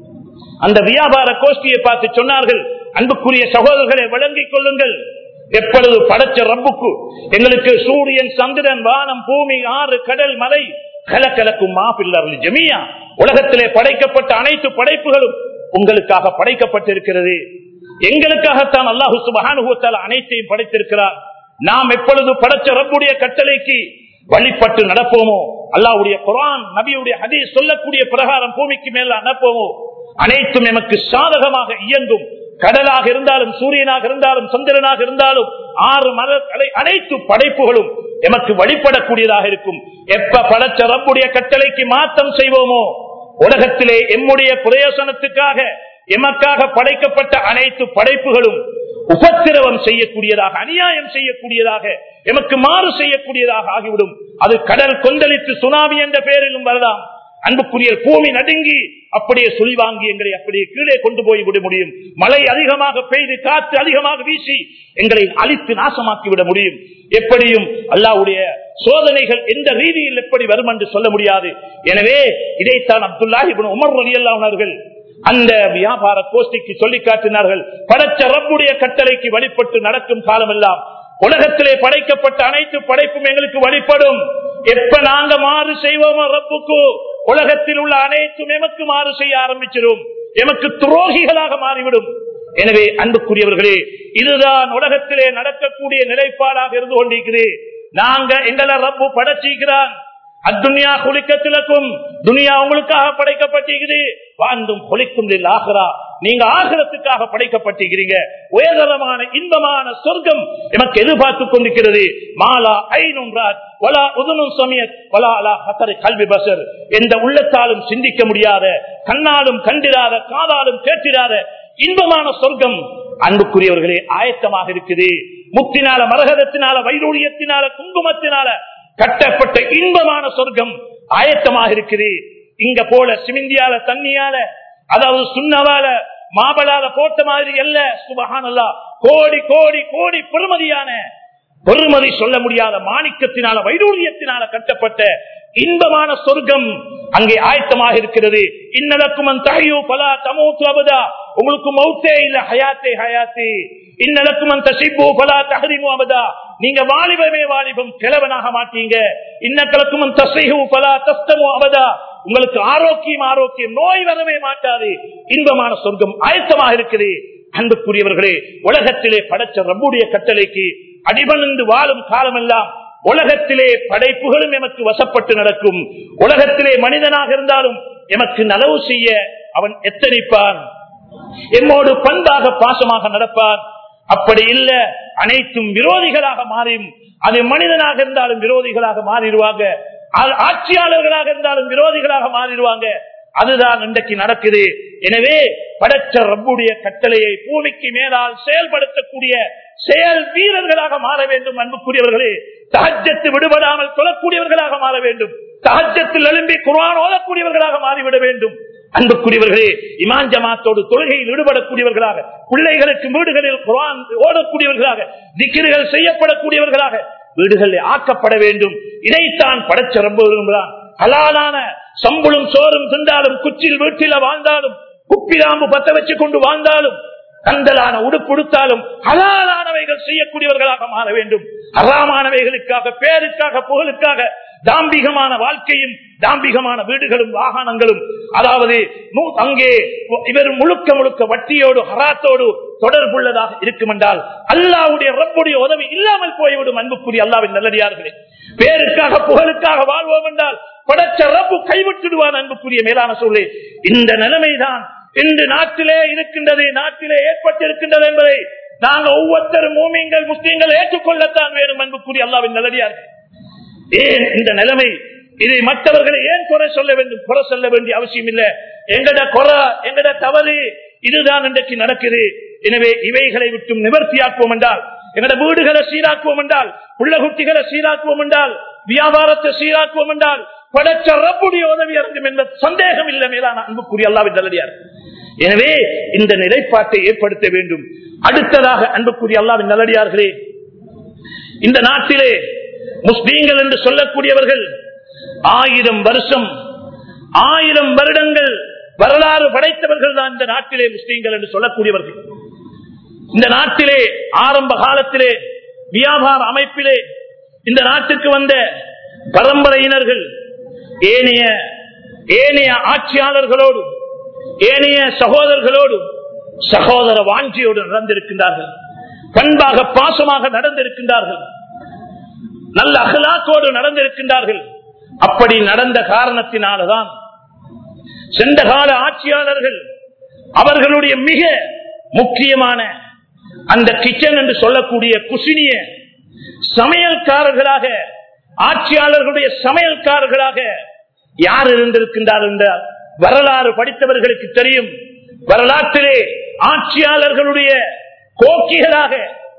அந்த வியாபார கோஷ்டியை பார்த்து சொன்னார்கள் அன்புக்குரிய சகோதரர்களை வழங்கிக் கொள்ளுங்கள் எப்பொழுது படைச்ச ரப்புக்கு எங்களுக்கு சூரியன் சந்திரன் வானம் பூமி ஆறு கடல் மலை கலக்கலக்கும் மாபில்லர்கள் ஜமியா உலகத்திலே படைக்கப்பட்ட அனைத்து படைப்புகளும் உங்களுக்காக படைக்கப்பட்டிருக்கிறது எங்களுக்காகத்தான் அல்லாஹு சுபகானுகத்தால் அனைத்தையும் படைத்திருக்கிறார் நாம் எப்பொழுது படைச்ச ரப்புடைய கட்டளைக்கு வழிபட்டு நடப்போமோ அல்லாவுடைய குரான் நபியுடைய ஹதீஸ் சொல்லக்கூடிய பிரகாரம் பூமிக்கு மேல நடப்போமோ அனைத்தும் எமக்கு சாதகமாக இயங்கும் கடலாக இருந்தாலும் சூரியனாக இருந்தாலும் சந்திரனாக இருந்தாலும் ஆறு மலர் அனைத்து படைப்புகளும் எமக்கு வழிபடக்கூடியதாக இருக்கும் எப்ப படைச்ச ரப்புடைய கட்டளைக்கு மாற்றம் செய்வோமோ உலகத்திலே எம்முடைய பிரயோசனத்துக்காக எமக்காக படைக்கப்பட்ட அனைத்து படைப்புகளும் உபத்திரவம் செய்யக்கூடியதாக அநியாயம் செய்யக்கூடியதாக எமக்கு மாறு செய்யக்கூடியதாக ஆகிவிடும் அது கடல் கொந்தளித்து சுனாமி என்ற பெயரிலும் வரலாம் அன்புக்குரிய பூமி நடுங்கி அப்படியே சொல்லி வாங்கி எங்களை அப்படியே கீழே கொண்டு போய் விட முடியும் மழை அதிகமாக பெய்து காற்று அதிகமாக வீசி எங்களை அழித்து நாசமாக்கி விட முடியும் எப்படியும் அல்லாவுடைய சோதனைகள் எந்த ரீதியில் எப்படி வரும் என்று சொல்ல முடியாது எனவே இதைத்தான் அப்துல்லாஹிபின் உமர் அலி அல்லாஹர்கள் அந்த வியாபார கோஷ்டிக்கு சொல்லி காட்டினார்கள் படைச்ச ரப்புடைய கட்டளைக்கு வழிபட்டு நடக்கும் காலமெல்லாம் உலகத்திலே படைக்கப்பட்ட அனைத்து படைப்பும் எங்களுக்கு வழிபடும் எப்ப நாங்க மாறு செய்வோமோ ரப்புக்கு உலகத்தில் உள்ள அனைத்தும் எமக்கு மாறு செய்ய ஆரம்பிச்சிடும் எமக்கு துரோகிகளாக மாறிவிடும் எனவே அன்புக்குரியவர்களே இதுதான் உலகத்திலே நடக்கக்கூடிய நிலைப்பாடாக இருந்து கொண்டிருக்கிறேன் நாங்க எங்களை ரப்பு படைச்சிக்கிறான் அத்துனியா குளிக்கத்திலக்கும் துனியா உங்களுக்காக படைக்கப்பட்டிருக்குது வாழ்ந்தும் குளிக்கும் ஆகிறா நீங்க ஆகிரத்துக்காக படைக்கப்பட்டிருக்கிறீங்க உயர்தரமான இன்பமான சொர்க்கம் எனக்கு எதிர்பார்த்து கொண்டிருக்கிறது மாலா ஐநும் வலா உதனும் சமயத் வலா அலா ஹத்தரை கல்வி பசர் எந்த உள்ளத்தாலும் சிந்திக்க முடியாத கண்ணாலும் கண்டிராத காதாலும் கேட்டிராத இன்பமான சொர்க்கம் அன்புக்குரியவர்களே ஆயத்தமாக இருக்குது முத்தினால மரகதத்தினால வைரூழியத்தினால குங்குமத்தினால கட்டப்பட்ட இன்பமான சொர்க்கம் ஆயத்தமாக இருக்குது இங்க போல சிமிந்தியால தண்ணியால அதாவது சுண்ணவால மாபலால போட்ட மாதிரி அல்ல சுபகானல்லா கோடி கோடி கோடி பெருமதியான பெருமதி சொல்ல முடியாத மாணிக்கத்தினால வைடூரியத்தினால கட்டப்பட்ட இன்பமான சொர்க்கம் அங்கே ஆயத்தமாக இருக்கிறது இன்னலக்கும் தகையோ பலா தமோத்து அபதா உங்களுக்கு மௌத்தே இல்ல ஹயாத்தே ஹயாத்தே இன்னலக்கும் தசிப்போ பலா தகரிமோ அபதா நீங்க வாலிபமே வாலிபம் கிழவனாக மாட்டீங்க இன்னக்கலக்கும் தசைஹு பலா தஸ்தமோ அபதா உங்களுக்கு ஆரோக்கியம் ஆரோக்கியம் நோய் வரவே மாட்டாது இன்பமான சொர்க்கம் ஆயத்தமாக இருக்குது அன்புக்குரியவர்களே உலகத்திலே படைச்ச ரப்புடைய கட்டளைக்கு அடிபணிந்து வாழும் காலமெல்லாம் உலகத்திலே படைப்புகளும் எமக்கு வசப்பட்டு நடக்கும் உலகத்திலே மனிதனாக இருந்தாலும் எமக்கு நலவு செய்ய அவன் எத்தனிப்பான் எம்மோடு பண்பாக பாசமாக நடப்பான் அப்படி இல்ல அனைத்தும் விரோதிகளாக மாறும் அது மனிதனாக இருந்தாலும் விரோதிகளாக மாறிடுவாங்க ஆட்சியாளர்களாக இருந்தாலும் விரோதிகளாக மாறிடுவாங்க அதுதான் இன்றைக்கு நடக்குது எனவே படைச்ச ரப்புடைய கட்டளையை பூமிக்கு மேலால் செயல்படுத்தக்கூடிய செயல் வீரர்களாக மாற வேண்டும் அன்புக்குரியவர்களே தகஜத்து விடுபடாமல் தொழக்கூடியவர்களாக மாற வேண்டும் தகஜத்தில் எழும்பி குரான் ஓதக்கூடியவர்களாக மாறிவிட வேண்டும் அன்புக்குரியவர்களே இமான் ஜமாத்தோடு தொழுகையில் ஈடுபடக்கூடியவர்களாக பிள்ளைகளுக்கு வீடுகளில் குரான் ஓடக்கூடியவர்களாக திக்கிர்கள் செய்யப்படக்கூடியவர்களாக வீடுகளில் ஆக்கப்பட வேண்டும் இதைத்தான் படைச்ச ரொம்ப விரும்புகிறான் ஹலாலான சம்பளும் சோறும் திண்டாலும் குச்சில் வீட்டில வாழ்ந்தாலும் குப்பிலாம்பு பத்த வச்சு கொண்டு வாழ்ந்தாலும் கந்தலான உடுப்புடுத்தாலும் ஹலாலானவைகள் செய்யக்கூடியவர்களாக மாற வேண்டும் ஹராமானவைகளுக்காக பேருக்காக புகழுக்காக தாம்பிகமான வாழ்க்கையும் தாம்பிகமான வீடுகளும் வாகனங்களும் அதாவது அங்கே இவர் முழுக்க முழுக்க வட்டியோடு ஹராத்தோடு தொடர்புள்ளதாக இருக்கும் என்றால் அல்லாவுடைய ரப்புடைய உதவி இல்லாமல் போய்விடும் அன்புக்குரிய அல்லாவின் நல்லடியார்களே பேருக்காக புகழுக்காக வாழ்வோம் என்றால் படைச்ச ரப்பு கைவிட்டுடுவான் அன்புக்குரிய மேலான சொல்லி இந்த நிலைமைதான் இன்று நாட்டிலே இருக்கின்றது நாட்டிலே ஏற்பட்டிருக்கின்றது என்பதை நாங்கள் ஒவ்வொருத்தரும் மூமியங்கள் முஸ்லீம்கள் ஏற்றுக்கொள்ளத்தான் வேணும் அன்புக்குரிய அல்லாவின் நல்லடியார்கள் ஏன் இந்த நிலைமை இதை மற்றவர்களை ஏன் குறை சொல்ல வேண்டும் குறை சொல்ல வேண்டிய அவசியம் இல்லை எங்கட குறை எங்கட தவறு இதுதான் இன்றைக்கு நடக்குது எனவே இவைகளை விட்டும் நிவர்த்தியாக்குவோம் என்றால் எங்கட வீடுகளை சீராக்குவோம் என்றால் புள்ள குட்டிகளை சீராக்குவோம் என்றால் வியாபாரத்தை சீராக்குவோம் என்றால் படைச்ச ரப்புடைய உதவி இறங்கும் என்ற சந்தேகம் இல்லை மேலான அன்புக்குரிய அல்லாவின் நல்லடியார் எனவே இந்த நிலைப்பாட்டை ஏற்படுத்த வேண்டும் அடுத்ததாக அன்புக்குரிய அல்லாவின் நல்லடியார்களே இந்த நாட்டிலே முஸ்லீம்கள் என்று சொல்லக்கூடியவர்கள் ஆயிரம் வருஷம் ஆயிரம் வருடங்கள் வரலாறு படைத்தவர்கள் தான் இந்த நாட்டிலே முஸ்லீம்கள் என்று சொல்லக்கூடியவர்கள் இந்த நாட்டிலே ஆரம்ப காலத்திலே வியாபார அமைப்பிலே இந்த நாட்டுக்கு வந்த பரம்பரையினர்கள் ஏனைய ஏனைய ஆட்சியாளர்களோடு ஏனைய சகோதரர்களோடு சகோதர வாஞ்சியோடு நடந்திருக்கின்றார்கள் பண்பாக பாசமாக நடந்திருக்கின்றார்கள் நல்ல அகலாக்கோடு நடந்திருக்கின்றார்கள் அப்படி நடந்த காரணத்தினால்தான் சென்ற கால ஆட்சியாளர்கள் அவர்களுடைய மிக முக்கியமான அந்த கிச்சன் என்று சொல்லக்கூடிய குசினிய சமையல்காரர்களாக ஆட்சியாளர்களுடைய சமையல்காரர்களாக யார் இருந்திருக்கின்றார் என்றால் வரலாறு படித்தவர்களுக்கு தெரியும் வரலாற்றிலே ஆட்சியாளர்களுடைய கோக்கிகளாக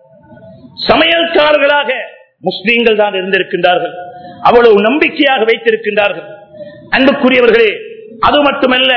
சமையல்காரர்களாக முஸ்லீம்கள் தான் இருந்திருக்கின்றார்கள் அவ்வளவு நம்பிக்கையாக வைத்திருக்கின்றார்கள் அன்புக்குரியவர்களே அது மட்டுமல்ல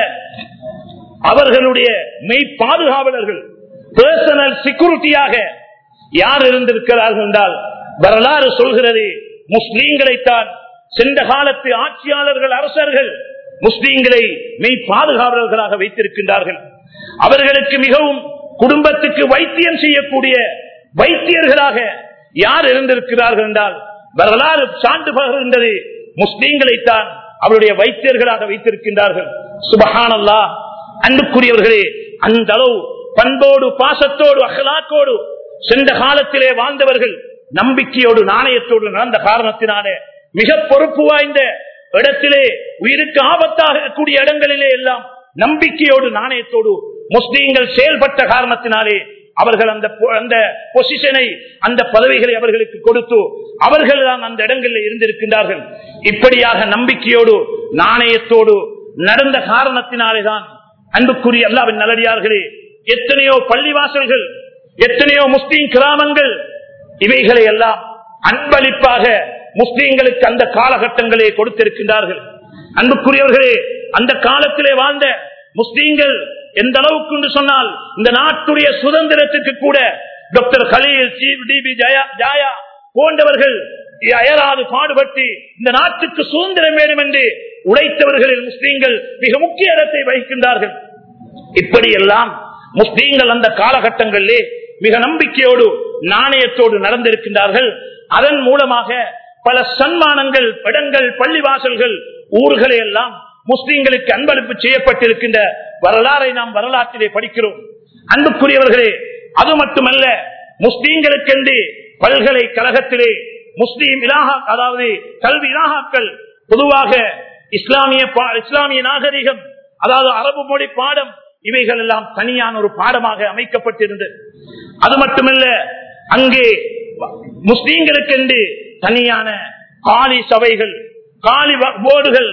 அவர்களுடைய மெய் பாதுகாவலர்கள் பர்சனல் செக்யூரிட்டியாக யார் இருந்திருக்கிறார்கள் என்றால் வரலாறு சொல்கிறது முஸ்லீம்களைத்தான் சென்ற காலத்து ஆட்சியாளர்கள் அரசர்கள் முஸ்லீம்களை மெய் பாதுகாவலர்களாக வைத்திருக்கின்றார்கள் அவர்களுக்கு மிகவும் குடும்பத்துக்கு வைத்தியம் செய்யக்கூடிய வைத்தியர்களாக யார் இருந்திருக்கிறார்கள் என்றால் வரலாறு சான்று பகிர்கின்றது முஸ்லீம்களைத்தான் அவருடைய வைத்தியர்களாக வைத்திருக்கின்றார்கள் சுபஹானல்லா அன்புக்குரியவர்களே அந்த அளவு பண்போடு பாசத்தோடு அகலாக்கோடு சென்ற காலத்திலே வாழ்ந்தவர்கள் நம்பிக்கையோடு நாணயத்தோடு நடந்த காரணத்தினாலே மிக பொறுப்பு வாய்ந்த இடத்திலே உயிருக்கு ஆபத்தாக கூடிய இடங்களிலே எல்லாம் நம்பிக்கையோடு நாணயத்தோடு முஸ்லீம்கள் செயல்பட்ட காரணத்தினாலே அவர்கள் அந்த அந்த பொசிஷனை அந்த பதவிகளை அவர்களுக்கு கொடுத்து அவர்கள் தான் அந்த இடங்களில் இருந்திருக்கின்றார்கள் இப்படியாக நம்பிக்கையோடு நாணயத்தோடு நடந்த காரணத்தினாலே தான் அன்புக்குரிய அல்லாவின் நல்லடியார்களே எத்தனையோ பள்ளிவாசல்கள் எத்தனையோ முஸ்லீம் கிராமங்கள் இவைகளை எல்லாம் அன்பளிப்பாக முஸ்லீம்களுக்கு அந்த காலகட்டங்களே கொடுத்திருக்கின்றார்கள் அன்புக்குரியவர்களே அந்த காலத்திலே வாழ்ந்த முஸ்லீம்கள் எந்த அளவுக்கு என்று சொன்னால் இந்த நாட்டுடைய சுதந்திரத்துக்கு கூட டாக்டர் கலீல் டிபி ஜாயா போன்றவர்கள் அயராது பாடுபட்டு இந்த நாட்டுக்கு சுதந்திரம் வேண்டும் என்று உழைத்தவர்களில் முஸ்லீம்கள் மிக முக்கிய இடத்தை வகிக்கின்றார்கள் இப்படியெல்லாம் முஸ்லீம்கள் அந்த காலகட்டங்களிலே மிக நம்பிக்கையோடு நாணயத்தோடு நடந்திருக்கின்றார்கள் அதன் மூலமாக பல சன்மானங்கள் படங்கள் பள்ளிவாசல்கள் ஊர்களை எல்லாம் முஸ்லீம்களுக்கு அன்பளிப்பு செய்யப்பட்டிருக்கின்ற வரலாறை நாம் வரலாற்றிலே படிக்கிறோம் அன்புக்குரியவர்களே அது மட்டுமல்ல முஸ்லீம்களுக்கென்று பல்கலைக்கழகத்திலே முஸ்லீம் இலாகா அதாவது கல்வி இலாகாக்கள் பொதுவாக இஸ்லாமிய இஸ்லாமிய நாகரிகம் அதாவது அரபு மொழி பாடம் இவைகள் எல்லாம் தனியான ஒரு பாடமாக அமைக்கப்பட்டிருந்தது அது மட்டுமல்ல அங்கே முஸ்லீம்களுக்கென்று தனியான காலி சபைகள் காலி போர்டுகள்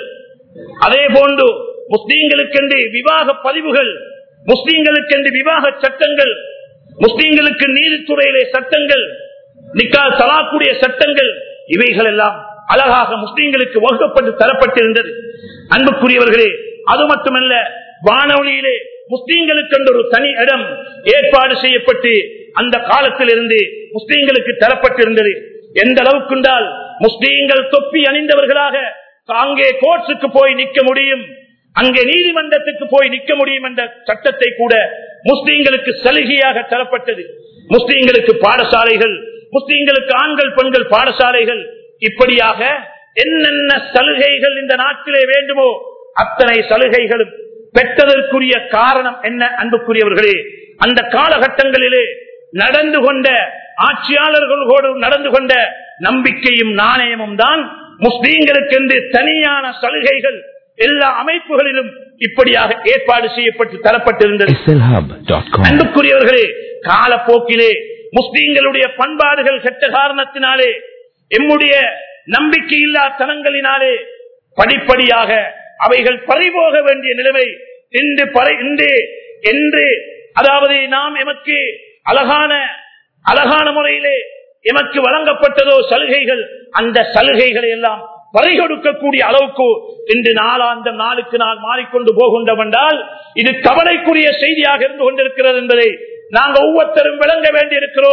அதே போன்று முஸ்லீம்களுக்கென்று விவாக பதிவுகள் முஸ்லீம்களுக்கென்று விவாக சட்டங்கள் முஸ்லீம்களுக்கு நீதித்துறையிலே சட்டங்கள் நிக்கா தலாக்கூடிய சட்டங்கள் இவைகள் எல்லாம் அழகாக முஸ்லீம்களுக்கு வகுக்கப்பட்டு தரப்பட்டிருந்தது அன்புக்குரியவர்களே அது மட்டுமல்ல வானொலியிலே முஸ்லீம்களுக்கு ஒரு தனி இடம் ஏற்பாடு செய்யப்பட்டு அந்த காலத்தில் இருந்து முஸ்லீம்களுக்கு தரப்பட்டிருந்தது எந்த அளவுக்கு என்றால் முஸ்லீம்கள் தொப்பி அணிந்தவர்களாக அங்கே கோர்ட்ஸுக்கு போய் நிற்க முடியும் அங்கே நீதிமன்றத்துக்கு போய் நிற்க முடியும் என்ற சட்டத்தை கூட முஸ்லீம்களுக்கு சலுகையாக தரப்பட்டது முஸ்லீம்களுக்கு பாடசாலைகள் முஸ்லீம்களுக்கு ஆண்கள் பெண்கள் பாடசாலைகள் இப்படியாக என்னென்ன சலுகைகள் இந்த நாட்டிலே வேண்டுமோ அத்தனை சலுகைகளும் பெற்றதற்குரிய காரணம் என்ன அன்புக்குரியவர்களே அந்த காலகட்டங்களிலே நடந்து கொண்ட ஆட்சியாளர்களோடு நடந்து கொண்ட நம்பிக்கையும் நாணயமும் தான் முஸ்லீம்களுக்கென்று தனியான சலுகைகள் எல்லா அமைப்புகளிலும் இப்படியாக ஏற்பாடு செய்யப்பட்டு தரப்பட்டிருந்தது அன்புக்குரியவர்களே காலப்போக்கிலே முஸ்லீம்களுடைய பண்பாடுகள் கெட்ட காரணத்தினாலே எம்முடைய நம்பிக்கையில்லா தனங்களினாலே படிப்படியாக அவைகள் பறிபோக வேண்டிய நிலைமை இன்று இன்று என்று அதாவது நாம் எமக்கு அழகான அழகான முறையிலே எமக்கு வழங்கப்பட்டதோ சலுகைகள் அந்த சலுகைகளை எல்லாம் பறிகொடுக்கக்கூடிய அளவுக்கு இன்று நாளாந்தம் நாளுக்கு நாள் மாறிக்கொண்டு போகின்றோம் என்றால் இது கவலைக்குரிய செய்தியாக இருந்து கொண்டிருக்கிறது என்பதை நாங்கள் ஒவ்வொருத்தரும் விளங்க வேண்டியிருக்கிறோம்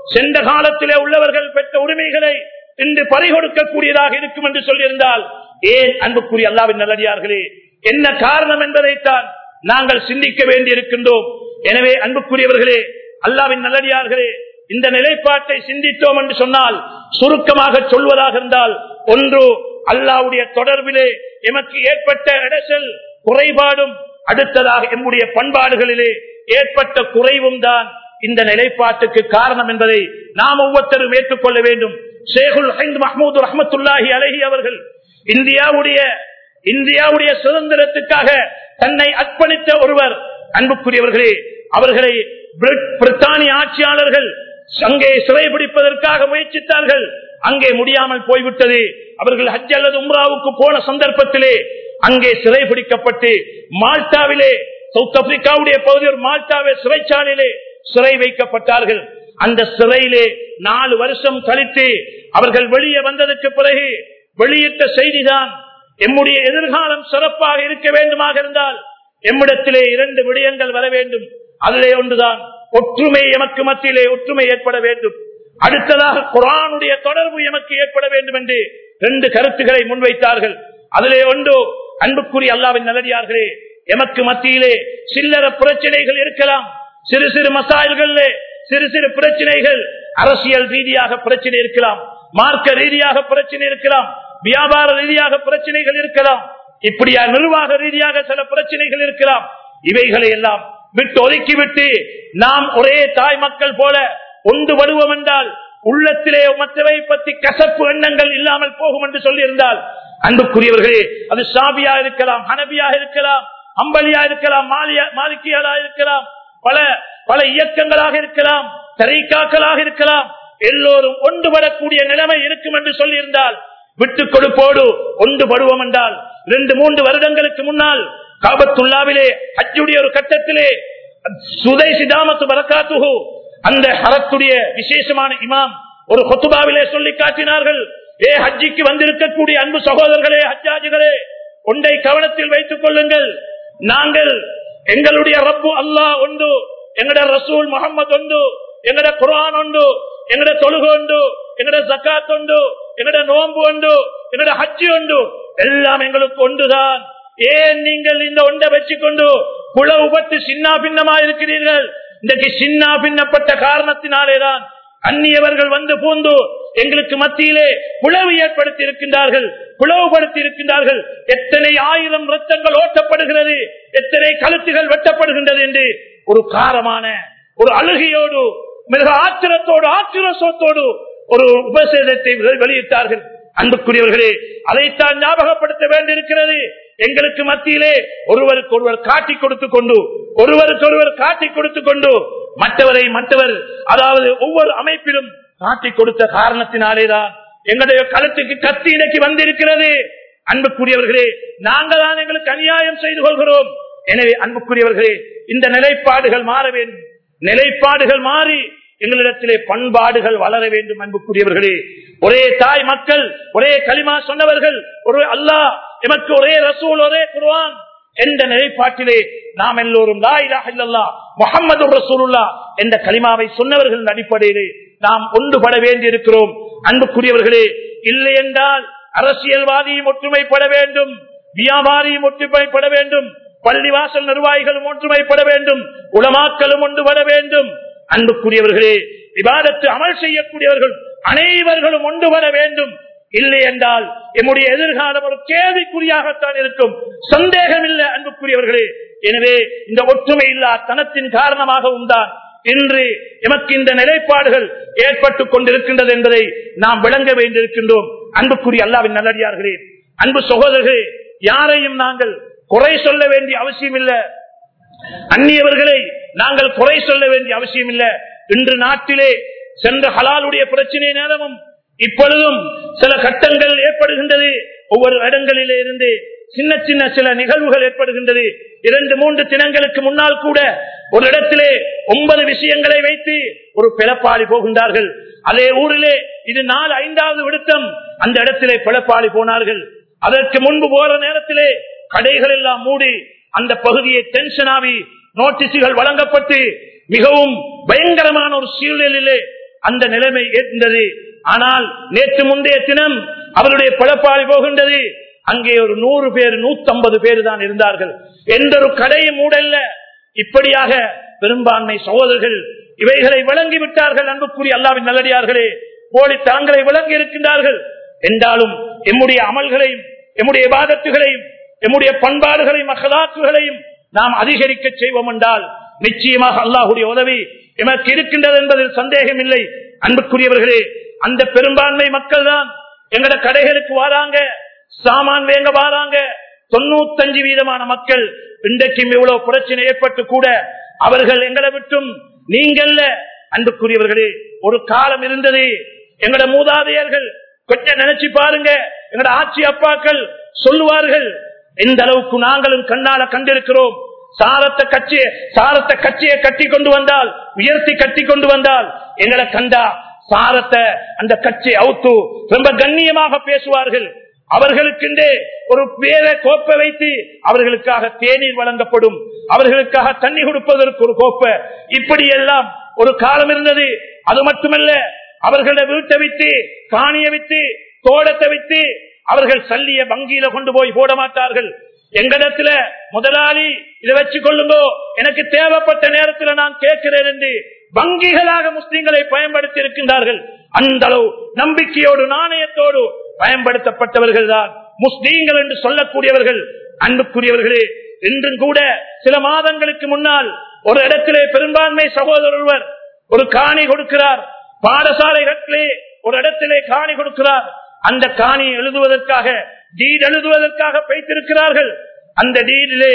சென்ற காலத்திலே உள்ளவர்கள் பெற்ற உரிமைகளை இன்று பறிகொடுக்கக்கூடியதாக இருக்கும் என்று சொல்லியிருந்தால் ஏன் அன்புக்குரிய அல்லாவின் நல்லடியார்களே என்ன காரணம் என்பதைத்தான் நாங்கள் சிந்திக்க வேண்டி இருக்கின்றோம் எனவே அன்புக்குரியவர்களே அல்லாவின் நல்லடியார்களே இந்த நிலைப்பாட்டை சிந்தித்தோம் என்று சொன்னால் சுருக்கமாக சொல்வதாக இருந்தால் ஒன்று அல்லாவுடைய தொடர்பிலே எமக்கு ஏற்பட்ட இடைச்சல் குறைபாடும் அடுத்ததாக எம்முடைய பண்பாடுகளிலே ஏற்பட்ட குறைவும் தான் இந்த நிலைப்பாட்டுக்கு காரணம் என்பதை நாம் ஒவ்வொருத்தரும் ஏற்றுக்கொள்ள வேண்டும் ஷேகுல் ஹைந்த் மஹமூது ரஹமத்துல்லாஹி அலஹி அவர்கள் இந்தியாவுடைய இந்தியாவுடைய சுதந்திரத்துக்காக தன்னை அர்ப்பணித்த ஒருவர் அன்புக்குரியவர்களே அவர்களை பிரித்தானிய ஆட்சியாளர்கள் அங்கே சிறைபிடிப்பதற்காக முயற்சித்தார்கள் அங்கே முடியாமல் போய்விட்டது அவர்கள் ஹஜ் அல்லது உம்ராவுக்கு போன சந்தர்ப்பத்திலே அங்கே சிறை பிடிக்கப்பட்டு மால்டாவிலே சவுத் ஆப்பிரிக்காவுடைய பகுதியில் மால்டாவே சிறைச்சாலையிலே சிறை வைக்கப்பட்டார்கள் அந்த சிறையிலே நாலு வருஷம் கழித்து அவர்கள் வெளியே வந்ததற்கு பிறகு வெளியிட்ட செய்திதான் எம்முடைய எதிர்காலம் சிறப்பாக இருக்க வேண்டுமாக இருந்தால் எம்மிடத்திலே இரண்டு விடயங்கள் வர வேண்டும் அதிலே ஒன்றுதான் ஒற்றுமை எமக்கு மத்தியிலே ஒற்றுமை ஏற்பட வேண்டும் அடுத்ததாக குரானுடைய தொடர்பு எமக்கு ஏற்பட வேண்டும் என்று ரெண்டு கருத்துக்களை முன்வைத்தார்கள் அதிலே ஒன்று அன்புக்குரிய அல்லாவின் நல்லடியார்களே எமக்கு மத்தியிலே சில்லற பிரச்சனைகள் இருக்கலாம் சிறு சிறு மசாயல்களிலே சிறு சிறு பிரச்சனைகள் அரசியல் ரீதியாக பிரச்சனை இருக்கலாம் மார்க்க ரீதியாக பிரச்சனை இருக்கலாம் வியாபார ரீதியாக பிரச்சனைகள் இருக்கலாம் இப்படியா நிர்வாக ரீதியாக சில பிரச்சனைகள் இருக்கலாம் இவைகளை எல்லாம் விட்டு ஒதுக்கிவிட்டு நாம் ஒரே தாய் மக்கள் போல ஒன்றுபடுவோம் என்றால் உள்ளத்திலே மற்றவை பற்றி கசப்பு எண்ணங்கள் இல்லாமல் போகும் என்று சொல்லியிருந்தால் அன்புக்குரியவர்களே அது சாபியா இருக்கலாம் ஹனபியா இருக்கலாம் அம்பலியா இருக்கலாம் மாலிக்கியலா இருக்கலாம் பல பல இயக்கங்களாக இருக்கலாம் தரைக்காக்களாக இருக்கலாம் எல்லோரும் ஒன்றுபடக்கூடிய நிலைமை இருக்கும் என்று சொல்லியிருந்தால் விட்டுக் கொடுப்போடு ஒன்றுபடுவோம் என்றால் இரண்டு மூன்று வருடங்களுக்கு முன்னால் காபத்துள்ளாவிலே அச்சுடைய ஒரு கட்டத்திலே சுதை சிதாமத்து வரக்காத்துகு அந்த ஹரத்துடைய விசேஷமான இமாம் ஒரு கொத்துபாவிலே சொல்லி காட்டினார்கள் ஏ ஹஜ்ஜிக்கு வந்திருக்கக்கூடிய அன்பு சகோதரர்களே ஹஜ்ஜாஜிகளே ஒன்றை கவனத்தில் வைத்துக் கொள்ளுங்கள் நாங்கள் எங்களுடைய ரப்பு அல்லாஹ் உண்டு எங்கட ரசூல் முகமது உண்டு எங்கட குரான் உண்டு எங்கட தொழுகு உண்டு எங்கட ஜக்காத் உண்டு எங்கட நோன்பு உண்டு எங்கட ஹஜ்ஜி உண்டு எல்லாம் எங்களுக்கு ஒன்றுதான் ஏன் நீங்கள் இந்த ஒன்றை வச்சுக்கொண்டு குளவு பட்டு சின்ன பின்னமா இருக்கிறீர்கள் இன்றைக்கு சின்ன பின்னப்பட்ட காரணத்தினாலேதான் அந்நியவர்கள் வந்து பூந்து எங்களுக்கு மத்தியிலே குளவு ஏற்படுத்தி இருக்கின்றார்கள் பிளவுபடுத்தி இருக்கின்றார்கள் எத்தனை ஆயிரம் ரத்தங்கள் ஓட்டப்படுகிறது எத்தனை கழுத்துகள் வெட்டப்படுகின்றது என்று ஒரு காரமான ஒரு அழுகையோடு மிக ஆத்திரத்தோடு ஆத்திரசோத்தோடு ஒரு உபசேதத்தை வெளியிட்டார்கள் அன்புக்குரியவர்களே அதைத்தான் ஞாபகப்படுத்த வேண்டியிருக்கிறது எங்களுக்கு மத்தியிலே ஒருவருக்கு ஒருவர் காட்டி கொடுத்துக் கொண்டு ஒருவருக்கு ஒருவர் காட்டி கொடுத்துக் கொண்டு மற்றவரை மற்றவர் அதாவது ஒவ்வொரு அமைப்பிலும் காட்டி கொடுத்த காரணத்தினாலேதான் எங்களுடைய கழுத்துக்கு கத்தி இணைக்கு வந்திருக்கிறது அன்புக்குரியவர்களே நாங்கள் தான் எங்களுக்கு அநியாயம் செய்து கொள்கிறோம் எனவே அன்புக்குரியவர்களே இந்த நிலைப்பாடுகள் மாற வேண்டும் நிலைப்பாடுகள் மாறி எங்களிடத்திலே பண்பாடுகள் வளர வேண்டும் அன்புக்குரியவர்களே ஒரே தாய் மக்கள் ஒரே களிமா சொன்னவர்கள் ஒரு அல்லாஹ் எமக்கு ஒரே ரசூல் ஒரே குர்ஆன் என்ற நிலைப்பாட்டிலே நாம் எல்லோரும் முகமது ரசூலுல்லா என்ற களிமாவை சொன்னவர்கள் அடிப்படையிலே நாம் ஒன்றுபட வேண்டியிருக்கிறோம் அன்புக்குரியவர்களே இல்லை என்றால் அரசியல்வாதியும் ஒற்றுமைப்பட வேண்டும் வியாபாரியும் ஒற்றுமைப்பட வேண்டும் பள்ளிவாசல் நிர்வாகிகளும் ஒற்றுமைப்பட வேண்டும் உலமாக்களும் ஒன்றுபட வேண்டும் அன்புக்குரியவர்களே விவாதத்து அமல் செய்யக்கூடியவர்கள் அனைவர்களும் ஒன்றுபட வேண்டும் இல்லை என்றால் எம்முடைய எதிர்காலம் ஒரு கேள்விக்குறியாகத்தான் இருக்கும் சந்தேகம் இல்லை அன்புக்குரியவர்களே எனவே இந்த ஒற்றுமை இல்லா தனத்தின் காரணமாகவும் தான் இன்று எமக்கு இந்த நிலைப்பாடுகள் ஏற்பட்டுக் கொண்டிருக்கின்றது என்பதை நாம் விளங்க வேண்டியிருக்கின்றோம் அன்புக்குரிய அல்லாவின் நல்லடியார்களே அன்பு சகோதரர்களே யாரையும் நாங்கள் குறை சொல்ல வேண்டிய அவசியம் இல்லை அந்நியவர்களை நாங்கள் குறை சொல்ல வேண்டிய அவசியம் இல்லை இன்று நாட்டிலே சென்ற ஹலாலுடைய பிரச்சனை நேரமும் இப்பொழுதும் சில கட்டங்கள் ஏற்படுகின்றது ஒவ்வொரு இடங்களிலே இருந்து சின்ன சின்ன சில நிகழ்வுகள் ஏற்படுகின்றது இரண்டு மூன்று தினங்களுக்கு முன்னால் கூட ஒரு இடத்திலே ஒன்பது விஷயங்களை வைத்து ஒரு பிளப்பாளி போகின்றார்கள் அதே ஊரிலே இது நாலு ஐந்தாவது விடுத்தம் அந்த இடத்திலே பிளப்பாளி போனார்கள் அதற்கு முன்பு போற நேரத்திலே கடைகள் எல்லாம் மூடி அந்த பகுதியை டென்ஷன் ஆகி நோட்டீஸுகள் வழங்கப்பட்டு மிகவும் பயங்கரமான ஒரு சூழ்நிலையிலே அந்த நிலைமை இருந்தது ஆனால் நேற்று முந்தைய தினம் அவருடைய பழப்பாடி போகின்றது அங்கே ஒரு நூறு பேர் நூத்தம்பது பேர் தான் இருந்தார்கள் எந்த ஒரு கடையும் மூடல்ல இப்படியாக பெரும்பான்மை சகோதரர்கள் இவைகளை வழங்கி விட்டார்கள் அன்புக்குரிய அல்லாவின் நல்லடியார்களே போலி தரங்களை வழங்கி இருக்கின்றார்கள் என்றாலும் எம்முடைய அமல்களையும் எம்முடைய வாதத்துகளையும் எம்முடைய பண்பாடுகளையும் அகலாற்றுகளையும் நாம் அதிகரிக்க செய்வோம் என்றால் நிச்சயமாக அல்லாஹுடைய உதவி எமக்கு இருக்கின்றது என்பதில் சந்தேகம் இல்லை அன்புக்குரியவர்களே அந்த பெரும்பான்மை மக்கள் தான் எங்கட கடைகளுக்கு வாராங்க சாமான் வேங்க வாராங்க தொண்ணூத்தஞ்சு வீதமான மக்கள் இன்றைக்கும் இவ்வளவு பிரச்சனை ஏற்பட்டு கூட அவர்கள் எங்களை விட்டும் நீங்கள்ல அன்புக்குரியவர்களே ஒரு காலம் இருந்தது எங்கட மூதாதையர்கள் கொஞ்சம் நினைச்சு பாருங்க எங்கட ஆட்சி அப்பாக்கள் சொல்லுவார்கள் எந்த அளவுக்கு நாங்களும் கண்ணால கண்டிருக்கிறோம் சாரத்தை கட்சியை சாரத்தை கட்சியை கட்டி கொண்டு வந்தால் உயர்த்தி கட்டி கொண்டு வந்தால் எங்களை கண்டா சாரத்தை அந்த கட்சி அவுத்து ரொம்ப கண்ணியமாக பேசுவார்கள் அவர்களுக்கென்றே ஒரு பேர கோப்பை வைத்து அவர்களுக்காக தேநீர் வழங்கப்படும் அவர்களுக்காக தண்ணி கொடுப்பதற்கு ஒரு கோப்பை இப்படி எல்லாம் ஒரு காலம் இருந்தது அது மட்டுமல்ல அவர்கள வீட்டை விட்டு காணிய விட்டு தோட்டத்தை விட்டு அவர்கள் சல்லிய வங்கியில கொண்டு போய் போட மாட்டார்கள் எங்களிடத்துல முதலாளி இதை வச்சு கொள்ளுங்கோ எனக்கு தேவைப்பட்ட நேரத்துல நான் கேட்கிறேன் என்று வங்கிகளாக முஸ்லிம்களை பயன்படுத்தி இருக்கின்றார்கள் அந்த அளவு நம்பிக்கையோடு நாணயத்தோடு பயன்படுத்தப்பட்டவர்கள் தான் முஸ்லீம்கள் என்று சொல்லக்கூடியவர்கள் அன்புக்குரியவர்களே இன்றும் கூட சில மாதங்களுக்கு முன்னால் ஒரு இடத்திலே பெரும்பான்மை சகோதரர் ஒருவர் ஒரு காணி கொடுக்கிறார் பாடசாலைகளிலே ஒரு இடத்திலே காணி கொடுக்கிறார் அந்த காணியை எழுதுவதற்காக டீட் எழுதுவதற்காக வைத்திருக்கிறார்கள் அந்த டீடிலே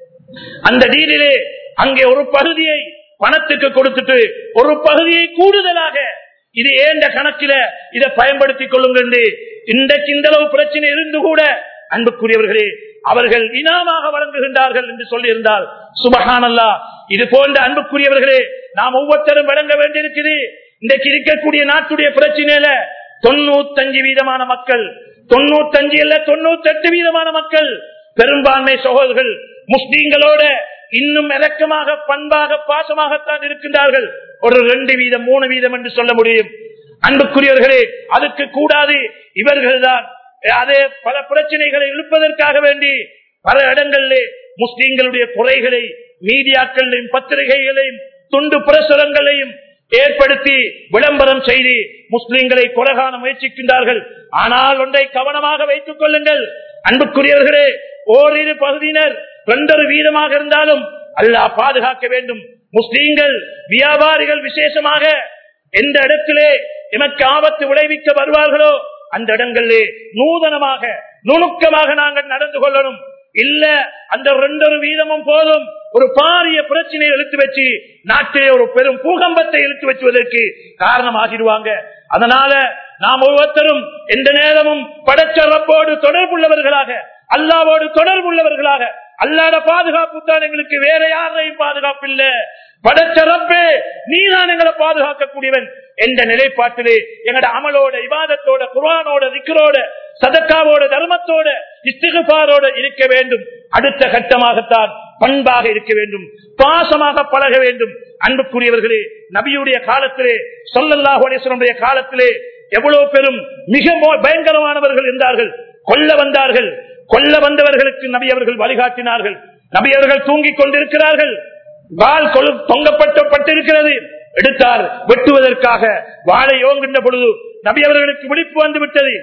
அந்த டீடிலே அங்கே ஒரு பகுதியை பணத்துக்கு கொடுத்துட்டு ஒரு பகுதியை கூடுதலாக இது ஏண்ட கணக்கில இதை பயன்படுத்திக் கொள்ளுங்கள் என்று இன்றைக்கு இந்த அளவு பிரச்சனை இருந்து கூட அன்புக்குரியவர்களே அவர்கள் இனாமாக வழங்குகின்றார்கள் என்று சொல்லியிருந்தால் சுபகானல்லா இது போன்ற அன்புக்குரியவர்களே நாம் ஒவ்வொருத்தரும் வழங்க வேண்டியிருக்குது இன்றைக்கு இருக்கக்கூடிய நாட்டுடைய பிரச்சனையில தொண்ணூத்தஞ்சு வீதமான மக்கள் தொண்ணூத்தஞ்சு இல்ல தொண்ணூத்தி எட்டு வீதமான மக்கள் பெரும்பான்மை சகோதரர்கள் முஸ்லீம்களோட இன்னும் இறக்கமாக பண்பாக பாசமாகத்தான் இருக்கின்றார்கள் ஒரு ரெண்டு வீதம் மூணு வீதம் என்று சொல்ல முடியும் அன்புக்குரியவர்களே அதுக்கு கூடாது இவர்கள்தான் அதே பல பிரச்சனைகளை இழுப்பதற்காக வேண்டி பல இடங்களிலே முஸ்லீம்களுடைய குறைகளை மீடியாக்களையும் பத்திரிகைகளையும் துண்டு பிரசுரங்களையும் ஏற்படுத்தி விளம்பரம் செய்து முஸ்லிம்களை கொலகான முயற்சிக்கின்றார்கள் ஆனால் ஒன்றை கவனமாக வைத்துக் கொள்ளுங்கள் அன்புக்குரியவர்களே ஓரிரு பகுதியினர் ரெண்டொரு வீதமாக இருந்தாலும் அல்லாஹ் பாதுகாக்க வேண்டும் முஸ்லீம்கள் வியாபாரிகள் விசேஷமாக எந்த இடத்திலே எமக்கு ஆபத்து விளைவிக்க வருவார்களோ அந்த இடங்களிலே நூதனமாக நுணுக்கமாக நாங்கள் நடந்து கொள்ளணும் இல்ல அந்த ரெண்டொரு வீதமும் போதும் ஒரு பாரிய பிரச்சனையை இழுத்து வச்சு நாட்டிலே ஒரு பெரும் பூகம்பத்தை இழுத்து வச்சுவதற்கு காரணமாகிடுவாங்க அதனால நாம் ஒவ்வொருத்தரும் எந்த நேரமும் படைச்ச ரப்போடு தொடர்புள்ளவர்களாக அல்லாவோடு தொடர்புள்ளவர்களாக அல்லாத பாதுகாப்பு தான் எங்களுக்கு வேற யாரையும் பாதுகாப்பு இல்ல படைச்ச ரப்பே நீதான் எங்களை பாதுகாக்கக்கூடியவன் என்ற நிலைப்பாட்டிலே எங்கட அமலோட இவாதத்தோட குரானோட திக்கரோட சதக்காவோட தர்மத்தோட இஸ்திகுபாரோட இருக்க வேண்டும் அடுத்த கட்டமாகத்தான் பண்பாக இருக்க வேண்டும் பாசமாக பழக வேண்டும் அன்புக்குரியவர்களே நபியுடைய காலத்திலே சொல்லல்லாஹுடைய காலத்திலே எவ்வளவு பெரும் மிக பயங்கரமானவர்கள் இருந்தார்கள் கொல்ல வந்தார்கள் கொல்ல வந்தவர்களுக்கு நபி அவர்கள் வழிகாட்டினார்கள் நபி அவர்கள் தூங்கிக் கொண்டிருக்கிறார்கள் வால் கொழு தொங்கப்பட்டப்பட்டிருக்கிறது எடுத்தார் வெட்டுவதற்காக வாழை ஓங்குகின்ற பொழுது நபி அவர்களுக்கு விழிப்பு வந்து விட்டது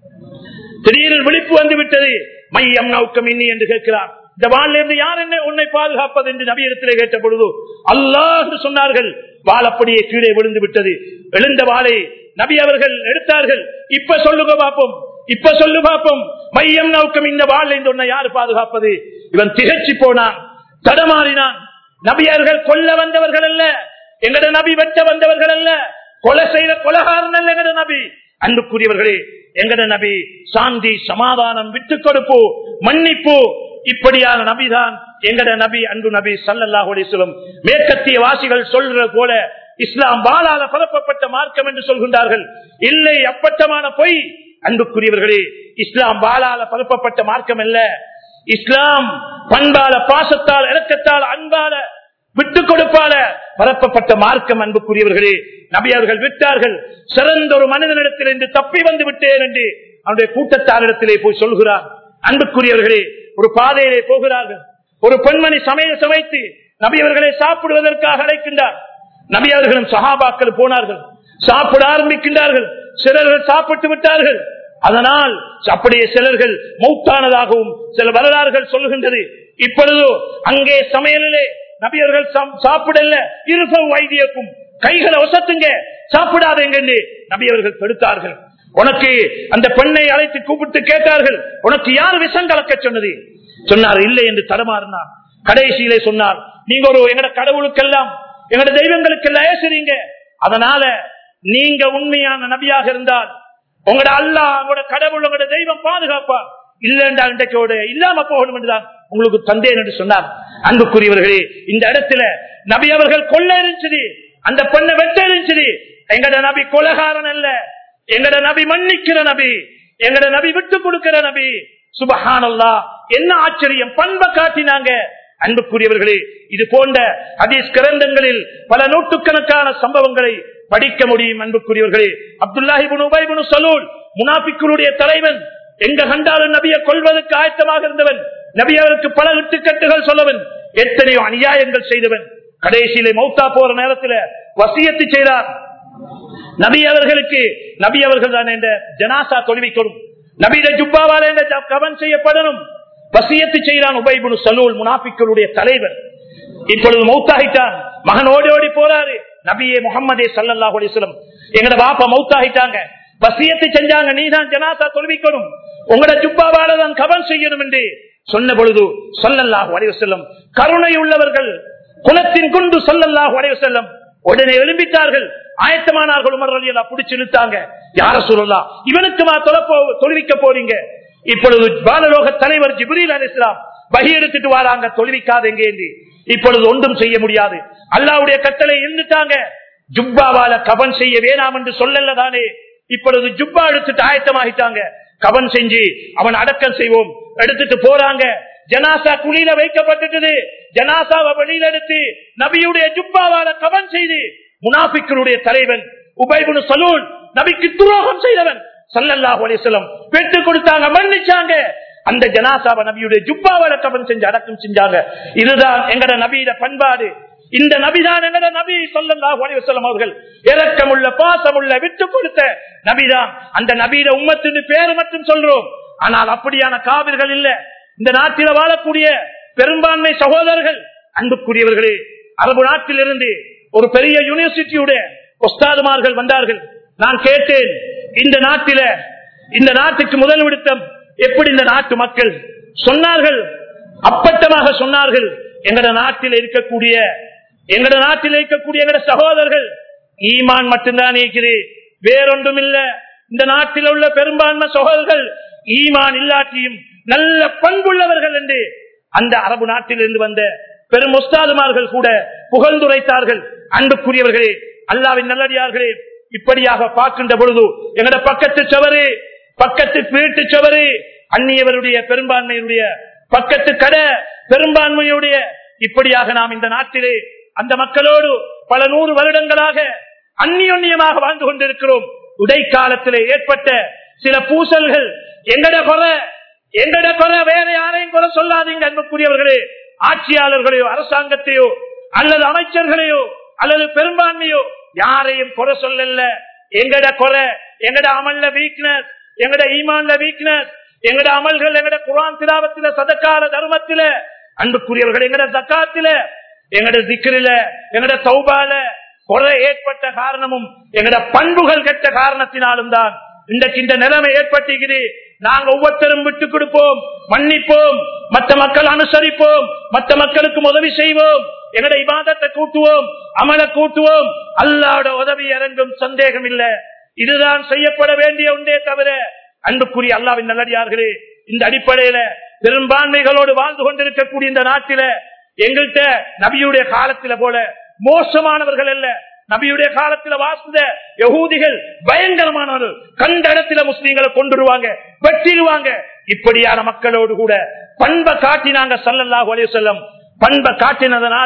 திடீரில் விழிப்பு வந்து விட்டது மையம் நௌக்கம் இன்னி என்று கேட்கிறார் இந்த வாழிலிருந்து யார் என்ன உன்னை பாதுகாப்பது என்று நபியிடத்திலே கேட்ட பொழுது அல்லாஹ் சொன்னார்கள் வாள் அப்படியே கீழே விழுந்து விட்டது எழுந்த வாளை நபி அவர்கள் எடுத்தார்கள் இப்ப சொல்லுங்க பாப்போம் இப்ப சொல்லு பாப்போம் மையம் நோக்கம் இந்த வாழ் உன்னை யார் பாதுகாப்பது இவன் திகழ்ச்சி போனான் தடமாறினான் நபியர்கள் கொல்ல வந்தவர்கள் அல்ல எங்கட நபி வெட்ட வந்தவர்கள் அல்ல கொலை செய்த கொலகாரன் அல்ல எங்கட நபி அன்புக்குரியவர்களே எங்கட நபி சாந்தி சமாதானம் விட்டு கொடுப்பு மன்னிப்பு இப்படியான நபிதான் எங்கட நபி அன்பு நபி சல்லல்லாஹுலம் மேற்கத்திய வாசிகள் சொல்ற போல இஸ்லாம் வாழால பரப்பப்பட்ட மார்க்கம் என்று சொல்கின்றார்கள் இல்லை அப்பட்டமான பொய் அன்புக்குரியவர்களே இஸ்லாம் வாழால பரப்பப்பட்ட மார்க்கம் அல்ல இஸ்லாம் பண்பால பாசத்தால் இறக்கத்தால் அன்பால விட்டு கொடுப்பால பரப்பப்பட்ட மார்க்கம் அன்புக்குரியவர்களே நபி அவர்கள் விட்டார்கள் சிறந்த ஒரு மனிதனிடத்தில் என்று தப்பி வந்து விட்டேன் என்று அவருடைய கூட்டத்தாரிடத்திலே போய் சொல்கிறார் அன்புக்குரியவர்களே ஒரு பாதையிலே போகிறார்கள் ஒரு பெண்மணி சமையல் சமைத்து நபி அவர்களை சாப்பிடுவதற்காக அழைக்கின்றார் நபி அவர்களும் சகாபாக்கள் போனார்கள் சாப்பிட ஆரம்பிக்கின்றார்கள் சிலர்கள் சாப்பிட்டு விட்டார்கள் அதனால் அப்படியே சிலர்கள் மௌத்தானதாகவும் சில வரலாறுகள் சொல்லுகின்றது இப்பொழுதோ அங்கே சமையலிலே நபியர்கள் சாப்பிடல இருப வைத்தியக்கும் கைகளை ஒசத்துங்க சாப்பிடாதீங்க என்று நபியவர்கள் தடுத்தார்கள் உனக்கு அந்த பெண்ணை அழைத்து கூப்பிட்டு கேட்டார்கள் உனக்கு யார் விஷம் கலக்க சொன்னது சொன்னார் இல்லை என்று தடமாறினார் கடைசியிலே சொன்னார் நீங்க ஒரு எங்கட கடவுளுக்கெல்லாம் எங்கட தெய்வங்களுக்கெல்லாம் ஏசுறீங்க அதனால நீங்க உண்மையான நபியாக இருந்தால் உங்களோட அல்லா உங்களோட கடவுள் உங்களோட தெய்வம் பாதுகாப்பா இல்லைண்டா இன்றைக்கோட இல்லாம போகணும் என்றுதான் உங்களுக்கு தந்தேன் என்று சொன்னார் அன்புக்குரியவர்களே இந்த இடத்துல நபி அவர்கள் கொள்ள இருந்துச்சு அந்த பெண்ணை வெட்ட இருந்துச்சு எங்கட நபி கொலகாரன் அல்ல எங்கட நபி மன்னிக்கிற நபி எங்கட நபி விட்டு கொடுக்கிற நபி சுபஹானல்லா என்ன ஆச்சரியம் பண்பை காட்டினாங்க அன்புக்குரியவர்களே இது போன்ற ஹதீஸ் கிரந்தங்களில் பல நூற்றுக்கணக்கான சம்பவங்களை படிக்க முடியும் அன்புக்குரியவர்களே அப்துல்லாஹிபுன் உபைபுன் சலூல் முனாபிக்குடைய தலைவன் எங்க கண்டாலும் நபியை கொள்வதற்கு ஆயத்தமாக இருந்தவன் நபி அவருக்கு பல இட்டுக்கட்டுகள் சொல்லவன் எத்தனையோ அநியாயங்கள் செய்தவன் கடைசியிலே மௌத்தா போற நேரத்தில் வசியத்து செய்தார் நபி அவர்களுக்கு நபி அவர்கள் தான் என்ற ஜனாசா தொழுவிக்கணும் நபியிட ஜுப்பாவால் என்ற கவன் செய்யப்படணும் வசியத்து செய்தான் உபைபுனு சலூல் முனாபிக்களுடைய தலைவர் இப்பொழுது மௌத்தாகிட்டான் மகன் ஓடி ஓடி போறாரு நபியே முகமதே சல்லாஹ் அலிஸ்லம் எங்கட பாப்பா மௌத்தாகிட்டாங்க வசியத்தை செஞ்சாங்க நீதான் ஜனாசா தொழுவிக்கணும் உங்களோட ஜுப்பாவால தான் கவன் செய்யணும் என்று சொன்ன பொழுது சொல்லல்லாஹு அலைவசல்லம் கருணை உள்ளவர்கள் குலத்தின் குண்டு சொல்லல்லாஹு அலைவசல்லம் உடனே எழும்பிட்டார்கள் ஆயத்தமானார்கள் உமர் அலி எல்லாம் பிடிச்சு இழுத்தாங்க யார சொல்லலாம் இவனுக்குமா தொலைப்போ தொழுவிக்க போறீங்க இப்பொழுது பாலலோக தலைவர் ஜிப்ரீல் அலி இஸ்லாம் வகி எடுத்துட்டு வராங்க தொழுவிக்காதெங்க என்று இப்பொழுது ஒன்றும் செய்ய முடியாது அல்லாவுடைய கட்டளை இருந்துட்டாங்க ஜுப்பாவால கவன் செய்ய வேணாம் என்று சொல்லல தானே இப்பொழுது ஜுப்பா எடுத்துட்டு ஆயத்தமாகிட்டாங்க கவன் செஞ்சு அவன் அடக்கம் செய்வோம் எடுத்துட்டு போறாங்க ஜனாசா குழியில வைக்கப்பட்டது ஜனாசாவை வெளியில எடுத்து நபியுடைய ஜுப்பாவால கவன் செய்து முனாபிக்களுடைய தலைவன் உபைபுனு சலூன் நபிக்கு துரோகம் செய்தவன் சல்லல்லாஹு அலிஸ்லம் பெற்று கொடுத்தாங்க மன்னிச்சாங்க அந்த ஜனாசாவை நபியுடைய ஜுப்பாவால கவன் செஞ்சு அடக்கம் செஞ்சாங்க இதுதான் எங்கட நபியிட பண்பாடு இந்த நபிதான் எங்கட நபி சொல்லல்லாஹு அலைஹி வஸல்லம் அவர்கள் இரக்கமுள்ள பாசமுள்ள விட்டு கொடுத்த நபிதான் அந்த நபியிட உம்மத்தின் பேரு மட்டும் சொல்றோம் ஆனால் அப்படியான காவிர்கள் இல்ல இந்த நாட்டில வாழக்கூடிய பெரும்பான்மை சகோதரர்கள் அன்புக்குரியவர்களே அரபு நாட்டிலிருந்து ஒரு பெரிய யூனிவர்சிட்டியுடைய ஒஸ்தாதுமார்கள் வந்தார்கள் நான் கேட்டேன் இந்த நாட்டில இந்த நாட்டுக்கு முதல் விடுத்தம் எப்படி இந்த நாட்டு மக்கள் சொன்னார்கள் அப்பட்டமாக சொன்னார்கள் எங்கட நாட்டில் இருக்கக்கூடிய எங்கட நாட்டில் இருக்கக்கூடிய எங்கட சகோதரர்கள் ஈமான் மட்டும்தான் இருக்குது வேறொன்றும் இல்ல இந்த நாட்டில் உள்ள பெரும்பான்மை சகோதரர்கள் ஈமான் இல்லாட்டியும் நல்ல பண்புள்ளவர்கள் என்று அந்த அரபு நாட்டிலிருந்து வந்த பெரும் உஸ்தாதுமார்கள் கூட புகழ்ந்துரைத்தார்கள் அன்புக்குரியவர்களே அல்லாவின் நல்லடியார்களே இப்படியாக பார்க்கின்ற பொழுது எங்கட பக்கத்து சவறு பக்கத்து வீட்டு சவறு அந்நியவருடைய பெரும்பான்மையுடைய பக்கத்து கடை பெரும்பான்மையுடைய இப்படியாக நாம் இந்த நாட்டிலே அந்த மக்களோடு பல நூறு வருடங்களாக அந்நியோன்யமாக வாழ்ந்து கொண்டிருக்கிறோம் உடைக்காலத்திலே ஏற்பட்ட சில பூசல்கள் எங்கட குறை எங்கட குறை வேற யாரையும் குறை சொல்லாதீங்க அன்புக்குரியவர்களே ஆட்சியாளர்களையோ அரசாங்கத்தையோ அல்லது அமைச்சர்களையோ அல்லது பெரும்பான்மையோ யாரையும் குறை சொல்லல எங்கட குறை எங்கட அமல்ல வீக்னஸ் எங்கட ஈமான்ல வீக்னஸ் எங்கட அமல்கள் எங்கட குரான் திராவத்தில சதக்கால தர்மத்தில அன்புக்குரியவர்கள் எங்கட தக்காத்தில எங்கட திக்கிரில எங்கட சௌபால குறை ஏற்பட்ட காரணமும் எங்கட பண்புகள் கெட்ட காரணத்தினாலும் தான் இன்றைக்கு இந்த நிலைமை ஏற்பட்டுகிறது நாங்க ஒவ்வொருத்தரும் விட்டு கொடுப்போம் மன்னிப்போம் மற்ற மக்கள் அனுசரிப்போம் மற்ற மக்களுக்கு உதவி செய்வோம் எங்கட இபாதத்தை கூட்டுவோம் அமல கூட்டுவோம் அல்லாட உதவி இறங்கும் சந்தேகம் இல்ல இதுதான் செய்யப்பட வேண்டிய ஒன்றே தவிர அன்புக்குரிய அல்லாவின் நல்லடியார்களே இந்த அடிப்படையில பெரும்பான்மைகளோடு வாழ்ந்து கொண்டிருக்கக்கூடிய இந்த நாட்டில எங்கள்கிட்ட நபியுடைய காலத்தில போல மோசமானவர்கள் அல்ல நபியுடைய காலத்துல வாசித்த யகூதிகள் பயங்கரமானவர்கள் கண்ட இடத்துல முஸ்லீம்களை கொண்டுருவாங்க வெட்டிடுவாங்க இப்படியான மக்களோடு கூட பண்பை காட்டினாங்க சல்லல்லாஹு அலைஹி வஸல்லம் பண்பை காட்டினதுனால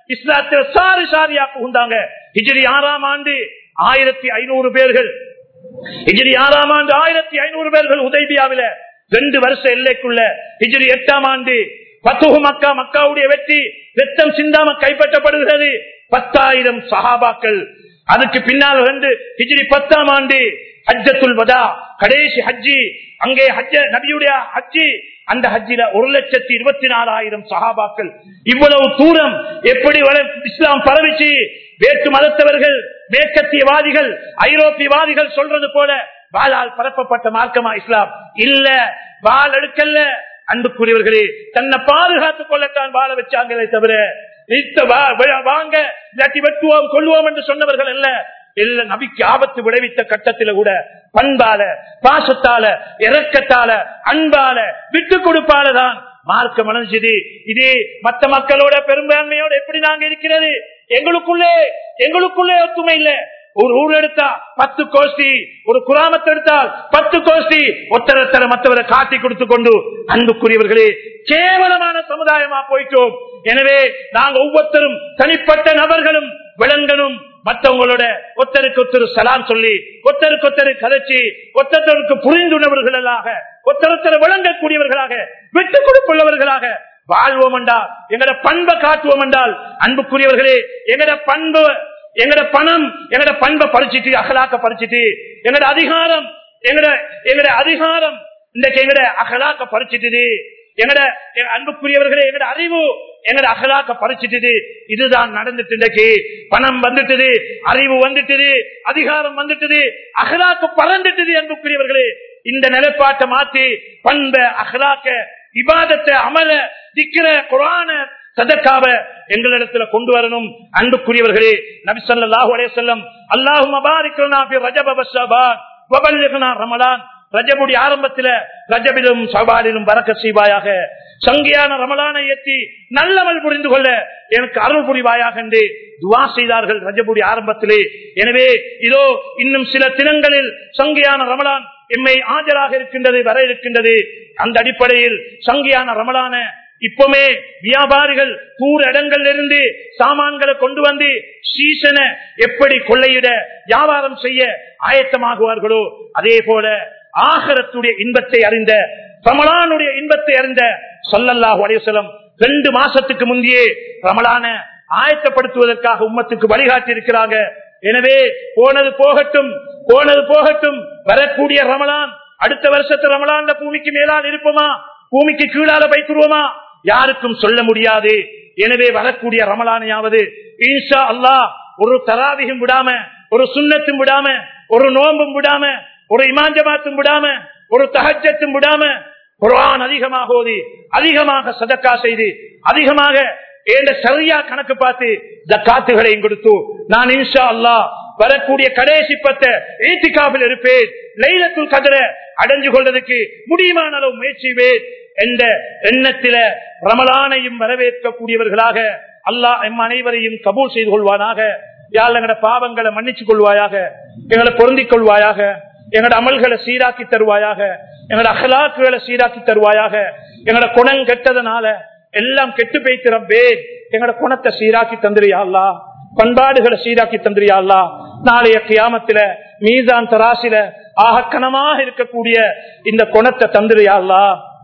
இஸ்லாத்துல சாரி சாரியா புகுந்தாங்க ஹிஜ்ரி ஆறாம் ஆண்டு ஆயிரத்தி ஐநூறு பேர்கள் ஹிஜ்ரி ஆறாம் ஆண்டு ஆயிரத்தி ஐநூறு பேர்கள் உதய்பியாவில ரெண்டு வருஷ எல்லைக்குள்ள ஹிஜ்ரி எட்டாம் ஆண்டு பத்துகு மக்கா மக்காவுடைய வெற்றி ரத்தம் சிந்தாம கைப்பற்றப்படுகிறது பத்தாயிரம் சஹாபாக்கள் அதுக்கு பின்னால் ரெண்டு ஹிஜ்ரி பத்தாம் ஆண்டு ஹஜ்ஜத்துல் வதா கடைசி ஹஜ்ஜி அங்கே ஹஜ்ஜ நபியுடைய ஹஜ்ஜி அந்த ஹஜ்ஜில ஒரு லட்சத்தி இருபத்தி நாலாயிரம் சஹாபாக்கள் இவ்வளவு தூரம் எப்படி வள- இஸ்லாம் பரவிச்சு வேற்று மதத்தவர்கள் மேற்கத்தியவாதிகள் ஐரோப்பியவாதிகள் சொல்றது போல வாளால் பரப்பப்பட்ட மார்க்கமா இஸ்லாம் இல்ல வாள் எடுக்கல்ல அன்புக்குரியவர்களே தன்னை பாதுகாத்துக் கொள்ளத்தான் வாழ வச்சாங்களே தவிர நித்த வா- வா- வாங்க இல்லாட்டி வெட்டுவோம் கொள்வோம் என்று சொன்னவர்கள் அல்ல இல்ல நபிக்கு ஆபத்து விளைவித்த கட்டத்தில கூட பண்பால பாசத்தால இறக்கத்தால அன்பால விட்டு கொடுப்பால தான் மார்க்கம் அணைஞ்சது இதே மற்ற மக்களோட பெரும்பான்மையோட எப்படி நாங்க இருக்கிறது எங்களுக்குள்ளே எங்களுக்குள்ளே ஒத்துமை இல்ல ஒரு ஊர் எடுத்தா பத்து கோஷ்டி ஒரு குராமத்தை எடுத்தால் பத்து கோஷ்டி ஒத்தரத்தர மற்றவரை காட்டி கொடுத்து கொண்டு அன்புக்குரியவர்களே கேவலமான சமுதாயமா போயிட்டோம் எனவே நாங்க ஒவ்வொருத்தரும் தனிப்பட்ட நபர்களும் விலங்கனும் மற்றவங்களோட ஒத்தருக்கு ஒத்தரு சலாம் சொல்லி ஒத்தருக்கு ஒத்தரு கதைச்சி ஒத்தருக்கு புரிந்துணர்வுகளாக ஒத்தரத்தர விளங்கக்கூடியவர்களாக விட்டுக் கொடுப்புள்ளவர்களாக வாழ்வோம் என்றால் எங்கட பண்பை காட்டுவோம் என்றால் அன்புக்குரியவர்களே எங்கட பண்பு எங்கட பணம் எங்கட பண்பை பறிச்சிட்டு அகலாக்க பறிச்சிட்டு எங்கட அதிகாரம் எங்கட எங்கட அதிகாரம் இன்றைக்கு எங்கட அகலாக்க பறிச்சிட்டு எங்கட எங்க அன்புக்குரியவர்களே எங்கட அறிவு எங்கட அகலாக்க பறிச்சிட்டு இதுதான் நடந்துட்டு இன்றைக்கு பணம் வந்துட்டது அறிவு வந்துட்டது அதிகாரம் வந்துட்டது அகலாக்கு பறந்துட்டது அன்புக்குரியவர்களே இந்த நிலைப்பாட்டை மாத்தி பண்ப அகலாக்க இபாதத்தை அமல திக்கிற குரான சதக்காவ எங்களிடத்துல கொண்டு வரணும் அன்புக்குரியவர்களே நபி ஸல்லல்லாஹு அலைஹி வஸல்லம் அல்லாஹும்ம பாரிக் லனா ஃபி ரஜப வஷபான் வபல்லிக்னா ரமலான் ரஜபுடைய ஆரம்பத்தில ரஜபிலும் சபாலிலும் வரக்க செய்வாயாக சங்கியான ரமலானை ஏற்றி நல்லமல் புரிந்து கொள்ள எனக்கு அருள் புரிவாயாக என்று துவா செய்தார்கள் ரஜபுடைய ஆரம்பத்திலே எனவே இதோ இன்னும் சில தினங்களில் சங்கியான ரமலான் எம்மை ஆஜராக இருக்கின்றது வர இருக்கின்றது அந்த அடிப்படையில் சங்கியான ரமலான இப்பவுமே வியாபாரிகள் தூர இடங்கள்ல இருந்து சாமான்களை கொண்டு வந்து சீசனை எப்படி கொள்ளையிட வியாபாரம் செய்ய ஆயத்தமாகுவார்களோ அதே போல ஆகரத்துடைய இன்பத்தை அறிந்த ரமலானுடைய இன்பத்தை அறிந்த சொல்லல்லாஹு அலைவசலம் ரெண்டு மாசத்துக்கு முந்தையே ரமலான ஆயத்தப்படுத்துவதற்காக உம்மத்துக்கு வழிகாட்டி இருக்கிறாங்க எனவே போனது போகட்டும் போனது போகட்டும் வரக்கூடிய ரமலான் அடுத்த வருஷத்து ரமலான்ல பூமிக்கு மேலால் இருப்போமா பூமிக்கு கீழால வைத்துருவோமா யாருக்கும் சொல்ல முடியாது எனவே வரக்கூடிய ரமலானையாவது ஈஷா அல்லாஹ் ஒரு தராவிகம் விடாம ஒரு சுண்ணத்தும் விடாம ஒரு நோம்பும் விடாம ஒரு இமாஞ்சமாத்தும் விடாம ஒரு தகஜத்தும் விடாம குரான் அதிகமாக ஓதி அதிகமாக சதக்கா செய்து அதிகமாக ஏண்ட சரியா கணக்கு பார்த்து ஜக்காத்துகளையும் கொடுத்து நான் இன்ஷா அல்லாஹ் வரக்கூடிய கடைசி பத்த ஏத்திகாவில் இருப்பேன் லைலத்துல் கதிர அடைஞ்சு கொள்வதற்கு முடியுமான அளவு முயற்சிவேன் என்ற எண்ணத்தில ரமலானையும் வரவேற்கக்கூடியவர்களாக அல்லாஹ் எம் அனைவரையும் கபூல் செய்து கொள்வானாக யாழ் எங்கட பாவங்களை மன்னிச்சு கொள்வாயாக எங்களை பொருந்திக் கொள்வாயாக எங்கட அமல்களை சீராக்கி தருவாயாக எங்கட அகலாக்குகளை சீராக்கி தருவாயாக எங்கட குணம் கெட்டதனால எல்லாம் கெட்டு போய்த்திரம்பே எங்கட குணத்தை சீராக்கி தந்துரியாள்லா பண்பாடுகளை சீராக்கி தந்துரியாள்லா நாளைய கியாமத்தில மீதான் தராசில ஆகக்கணமாக இருக்கக்கூடிய இந்த குணத்தை தந்துரியாள்லா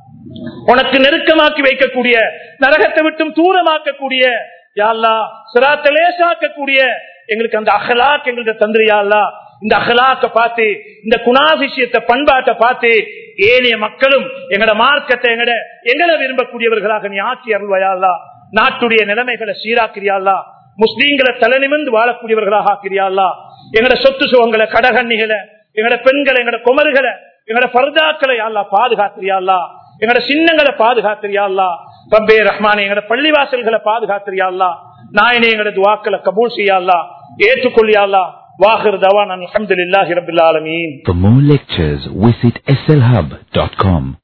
உனக்கு நெருக்கமாக்கி வைக்கக்கூடிய நரகத்தை விட்டும் தூரமாக்கக்கூடிய யாழ்லா சிராத்த லேசாக்கக்கூடிய எங்களுக்கு அந்த அகலாக் எங்களுக்கு தந்திரியாள்லா இந்த அகலாக்க பார்த்து இந்த குணாதிசயத்தை பண்பாட்டை பார்த்து ஏனைய மக்களும் எங்கட மார்க்கத்தை எங்கட எங்களை விரும்பக்கூடியவர்களாக நீ ஆக்கி அருள்வாயாள்லா நாட்டுடைய நிலைமைகளை சீராக்கிறியாள்லா முஸ்லீம்களை தலை நிமிர்ந்து வாழக்கூடியவர்களாக ஆக்கிறியாள்லா எங்கட சொத்து சுகங்களை கடகண்ணிகளை எங்கட பெண்களை எங்கட குமர்களை எங்கட பர்தாக்களை யாழ்லா பாதுகாத்திரியாள்லா எங்கட சின்னங்களை பாதுகாத்திரியாள்லா ரப்பே ரஹ்மானே எங்கட பள்ளிவாசல்களை பாதுகாத்திரியாள்லா நாயனே எங்கட துவாக்களை கபூல் செய்யாள்லா ஏற்றுக்கொள்ளியாள்லா வாஹிர் தவான் அல்ஹம்துலில்லாஹி ரப்பில் ஆலமீன் For more lectures, visit slhub.com.